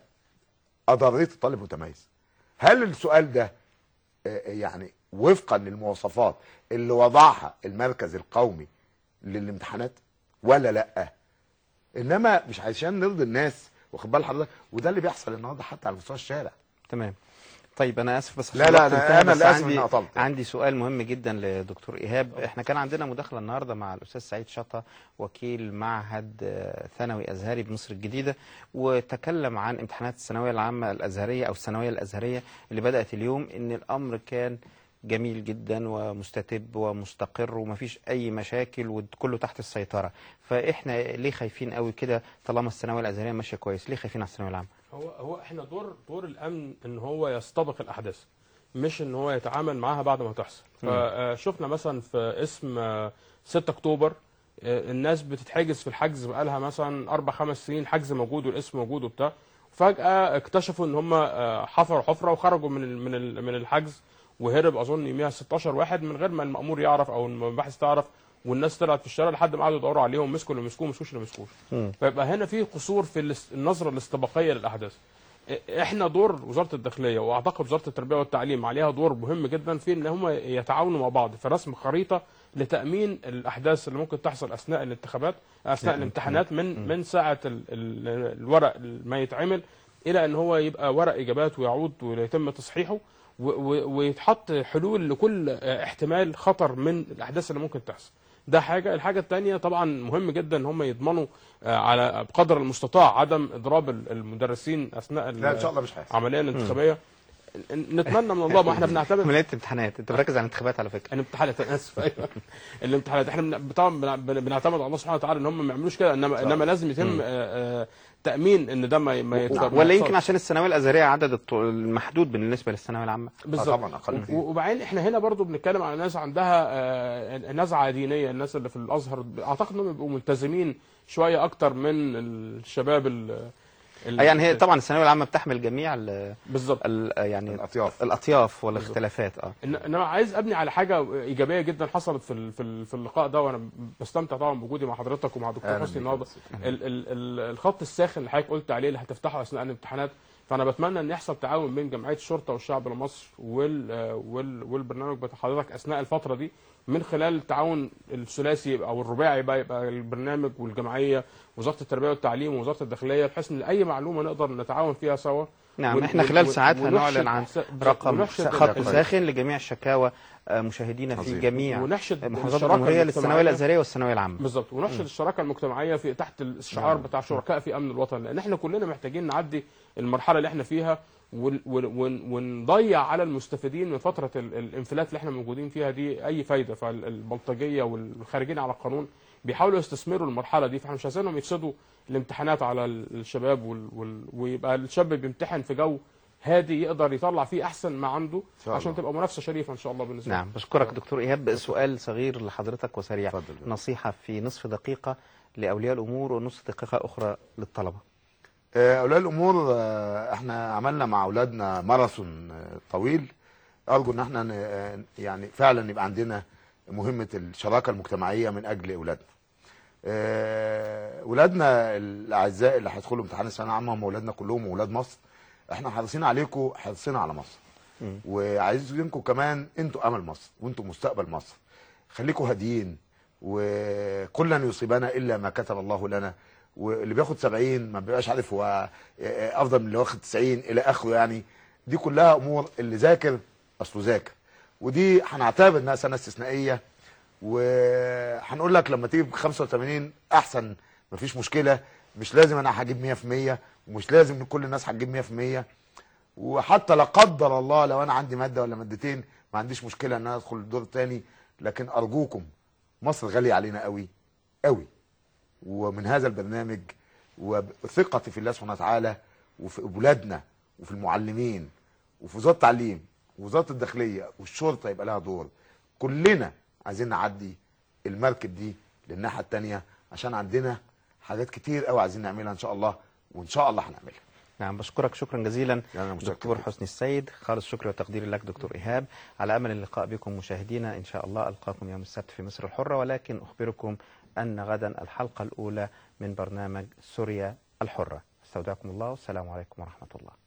اضريت الطالب المتميز هل السؤال ده آه، يعني وفقا للمواصفات اللي وضعها المركز القومي للامتحانات ولا لا انما مش عشان نرضي الناس واخد بال حضرتك وده اللي بيحصل النهارده حتى على مستوى الشارع تمام طيب انا اسف بس لا، عشان لا، الوقت أنا- انتهى، أنا بس اللي آسف عندي إني قطعت. عندي سؤال مهم جدا لدكتور ايهاب احنا كان عندنا مداخله النهارده مع الاستاذ سعيد شطه وكيل معهد آه، ثانوي ازهري بمصر الجديده وتكلم عن امتحانات الثانويه العامه الازهريه او الثانويه الازهريه اللي بدات اليوم ان الامر كان جميل جدا ومستتب ومستقر ومفيش اي مشاكل وكله تحت السيطره فاحنا ليه خايفين قوي كده طالما الثانويه الازهريه ماشيه كويس ليه خايفين على الثانويه العامه هو هو احنا دور دور الامن ان هو يستبق الاحداث مش ان هو يتعامل معاها بعد ما تحصل فشفنا مثلا في اسم آه، 6 اكتوبر آه، الناس بتتحجز في الحجز بقالها مثلا اربع خمس سنين حجز موجود والاسم موجود وبتاع فجاه اكتشفوا ان هم آه، حفروا حفره وخرجوا من ال- من ال- من الحجز وهرب اظن يوميها 16 واحد من غير ما المامور يعرف او المباحث تعرف والناس طلعت في الشارع لحد ما قعدوا يدوروا عليهم مسكوا اللي مسكوه مسكوش اللي مسكوش فيبقى هنا في قصور في الاس- النظره الاستباقيه للاحداث إ- احنا دور وزاره الداخليه واعتقد وزاره التربيه والتعليم عليها دور مهم جدا في ان هم يتعاونوا مع بعض في رسم خريطه لتامين الاحداث اللي ممكن تحصل اثناء الانتخابات اثناء الامتحانات من من ساعه ال ال الورق ما يتعمل الى ان هو يبقى ورق اجابات ويعود ويتم تصحيحه و- و- ويتحط حلول لكل اه، احتمال خطر من الاحداث اللي ممكن تحصل ده حاجه الحاجه الثانيه طبعا مهم جدا ان هم يضمنوا آه، على بقدر المستطاع عدم اضراب ال- المدرسين اثناء ال- لا ان شاء الله مش هيحصل العمليه الانتخابيه ن- نتمنى من الله ما احنا بنعتبر عمليه امتحانات انت مركز على الانتخابات على فكره الامتحانات انا اسف ايوه الامتحانات احنا بن- طبعا بن- بن- بنعتمد على الله سبحانه وتعالى ان هم ما يعملوش كده انما انما لازم يتم آه، آه، تامين ان ده ما ما يت- ما ولا يمكن يحصلش. عشان الثانويه الازهريه عدد الط- المحدود بالنسبه للثانويه العامه بالظبط طبعاً أقل و- كتير. وبعدين احنا هنا برضو بنتكلم على ناس عندها آه، نزعه دينيه الناس اللي في الازهر اعتقد انهم بيبقوا ملتزمين شويه اكتر من الشباب ال- ال- آه، يعني هي طبعا الثانويه العامه بتحمل جميع ال بالظبط ال- يعني الاطياف الاطياف والاختلافات اه إن- انما عايز ابني على حاجه ايجابيه جدا حصلت في ال- في ال- في اللقاء ده وانا بستمتع طبعا بوجودي مع حضرتك ومع دكتور أهلا حسني بيك. النهارده ال- ال- ال- الخط الساخن اللي حضرتك قلت عليه اللي هتفتحه اثناء الامتحانات فانا بتمنى ان يحصل تعاون بين جمعيه الشرطه والشعب لمصر وال آه، وال والبرنامج بتاع حضرتك اثناء الفتره دي من خلال التعاون الثلاثي او الرباعي بقى يبقى البرنامج والجمعيه وزاره التربيه والتعليم ووزاره الداخليه بحيث ان اي معلومه نقدر نتعاون فيها سوا نعم ون- احنا ون- خلال ون- ساعات ونحشد هنعلن عن س- رقم ونحشد خط ال- ساخن لجميع الشكاوى آه، مشاهدينا في عظيم. جميع ونحشد محافظات الشراكة الجمهوريه للثانويه المجتمعية. الازهريه والثانويه العامه بالظبط ونحشد الشراكه المجتمعيه في تحت الشعار بتاع شركاء في امن الوطن لان احنا كلنا محتاجين نعدي المرحله اللي احنا فيها ون- ون- ون- ونضيع على المستفيدين من فتره ال- الانفلات اللي احنا موجودين فيها دي اي فايده فالبلطجيه والخارجين على القانون بيحاولوا يستثمروا المرحله دي فاحنا مش عايزينهم يفسدوا الامتحانات على ال- الشباب وال... وال... ويبقى الشاب بيمتحن في جو هادي يقدر يطلع فيه احسن ما عنده شاء عشان الله. تبقى منافسه شريفه ان شاء الله بالنسبه نعم بشكرك دكتور ايهاب سؤال صغير لحضرتك وسريع اتفضل. نصيحه في نصف دقيقه لاولياء الامور ونصف دقيقه اخرى للطلبه آه، اولياء الامور آه، احنا عملنا مع اولادنا ماراثون آه، طويل ارجو ان احنا ن- آه، يعني فعلا يبقى عندنا مهمه الشراكه المجتمعيه من اجل اولادنا آه، اولادنا الاعزاء اللي هيدخلوا امتحان الثانويه العامه هم اولادنا كلهم اولاد مصر احنا حريصين عليكم حريصين على مصر مم. وعايزينكم كمان انتوا امل مصر وانتوا مستقبل مصر خليكم هاديين وكل لن يصيبنا الا ما كتب الله لنا واللي بياخد 70 ما بيبقاش عارف هو افضل من اللي واخد 90 الى اخره يعني دي كلها امور اللي ذاكر اصله ذاكر ودي هنعتبر انها سنه استثنائيه وهنقول لك لما تجيب 85 احسن مفيش مشكله مش لازم انا هجيب 100% ومش لازم ان كل الناس هتجيب 100% وحتى لا قدر الله لو انا عندي ماده ولا مادتين ما عنديش مشكله ان انا ادخل الدور الثاني لكن ارجوكم مصر غاليه علينا قوي قوي ومن هذا البرنامج وثقتي في الله سبحانه وتعالى وفي اولادنا وفي المعلمين وفي وزاره التعليم ووزاره الداخليه والشرطه يبقى لها دور كلنا عايزين نعدي المركب دي للناحيه الثانيه عشان عندنا حاجات كتير قوي عايزين نعملها ان شاء الله وان شاء الله هنعملها نعم بشكرك شكرا جزيلا يعني أنا متشكر دكتور جدا. حسني السيد خالص شكري وتقديري لك دكتور إيهاب على أمل اللقاء بكم مشاهدينا إن شاء الله ألقاكم يوم السبت في مصر الحرة ولكن أخبركم أن غدا الحلقة الأولى من برنامج سوريا الحرة استودعكم الله والسلام عليكم ورحمة الله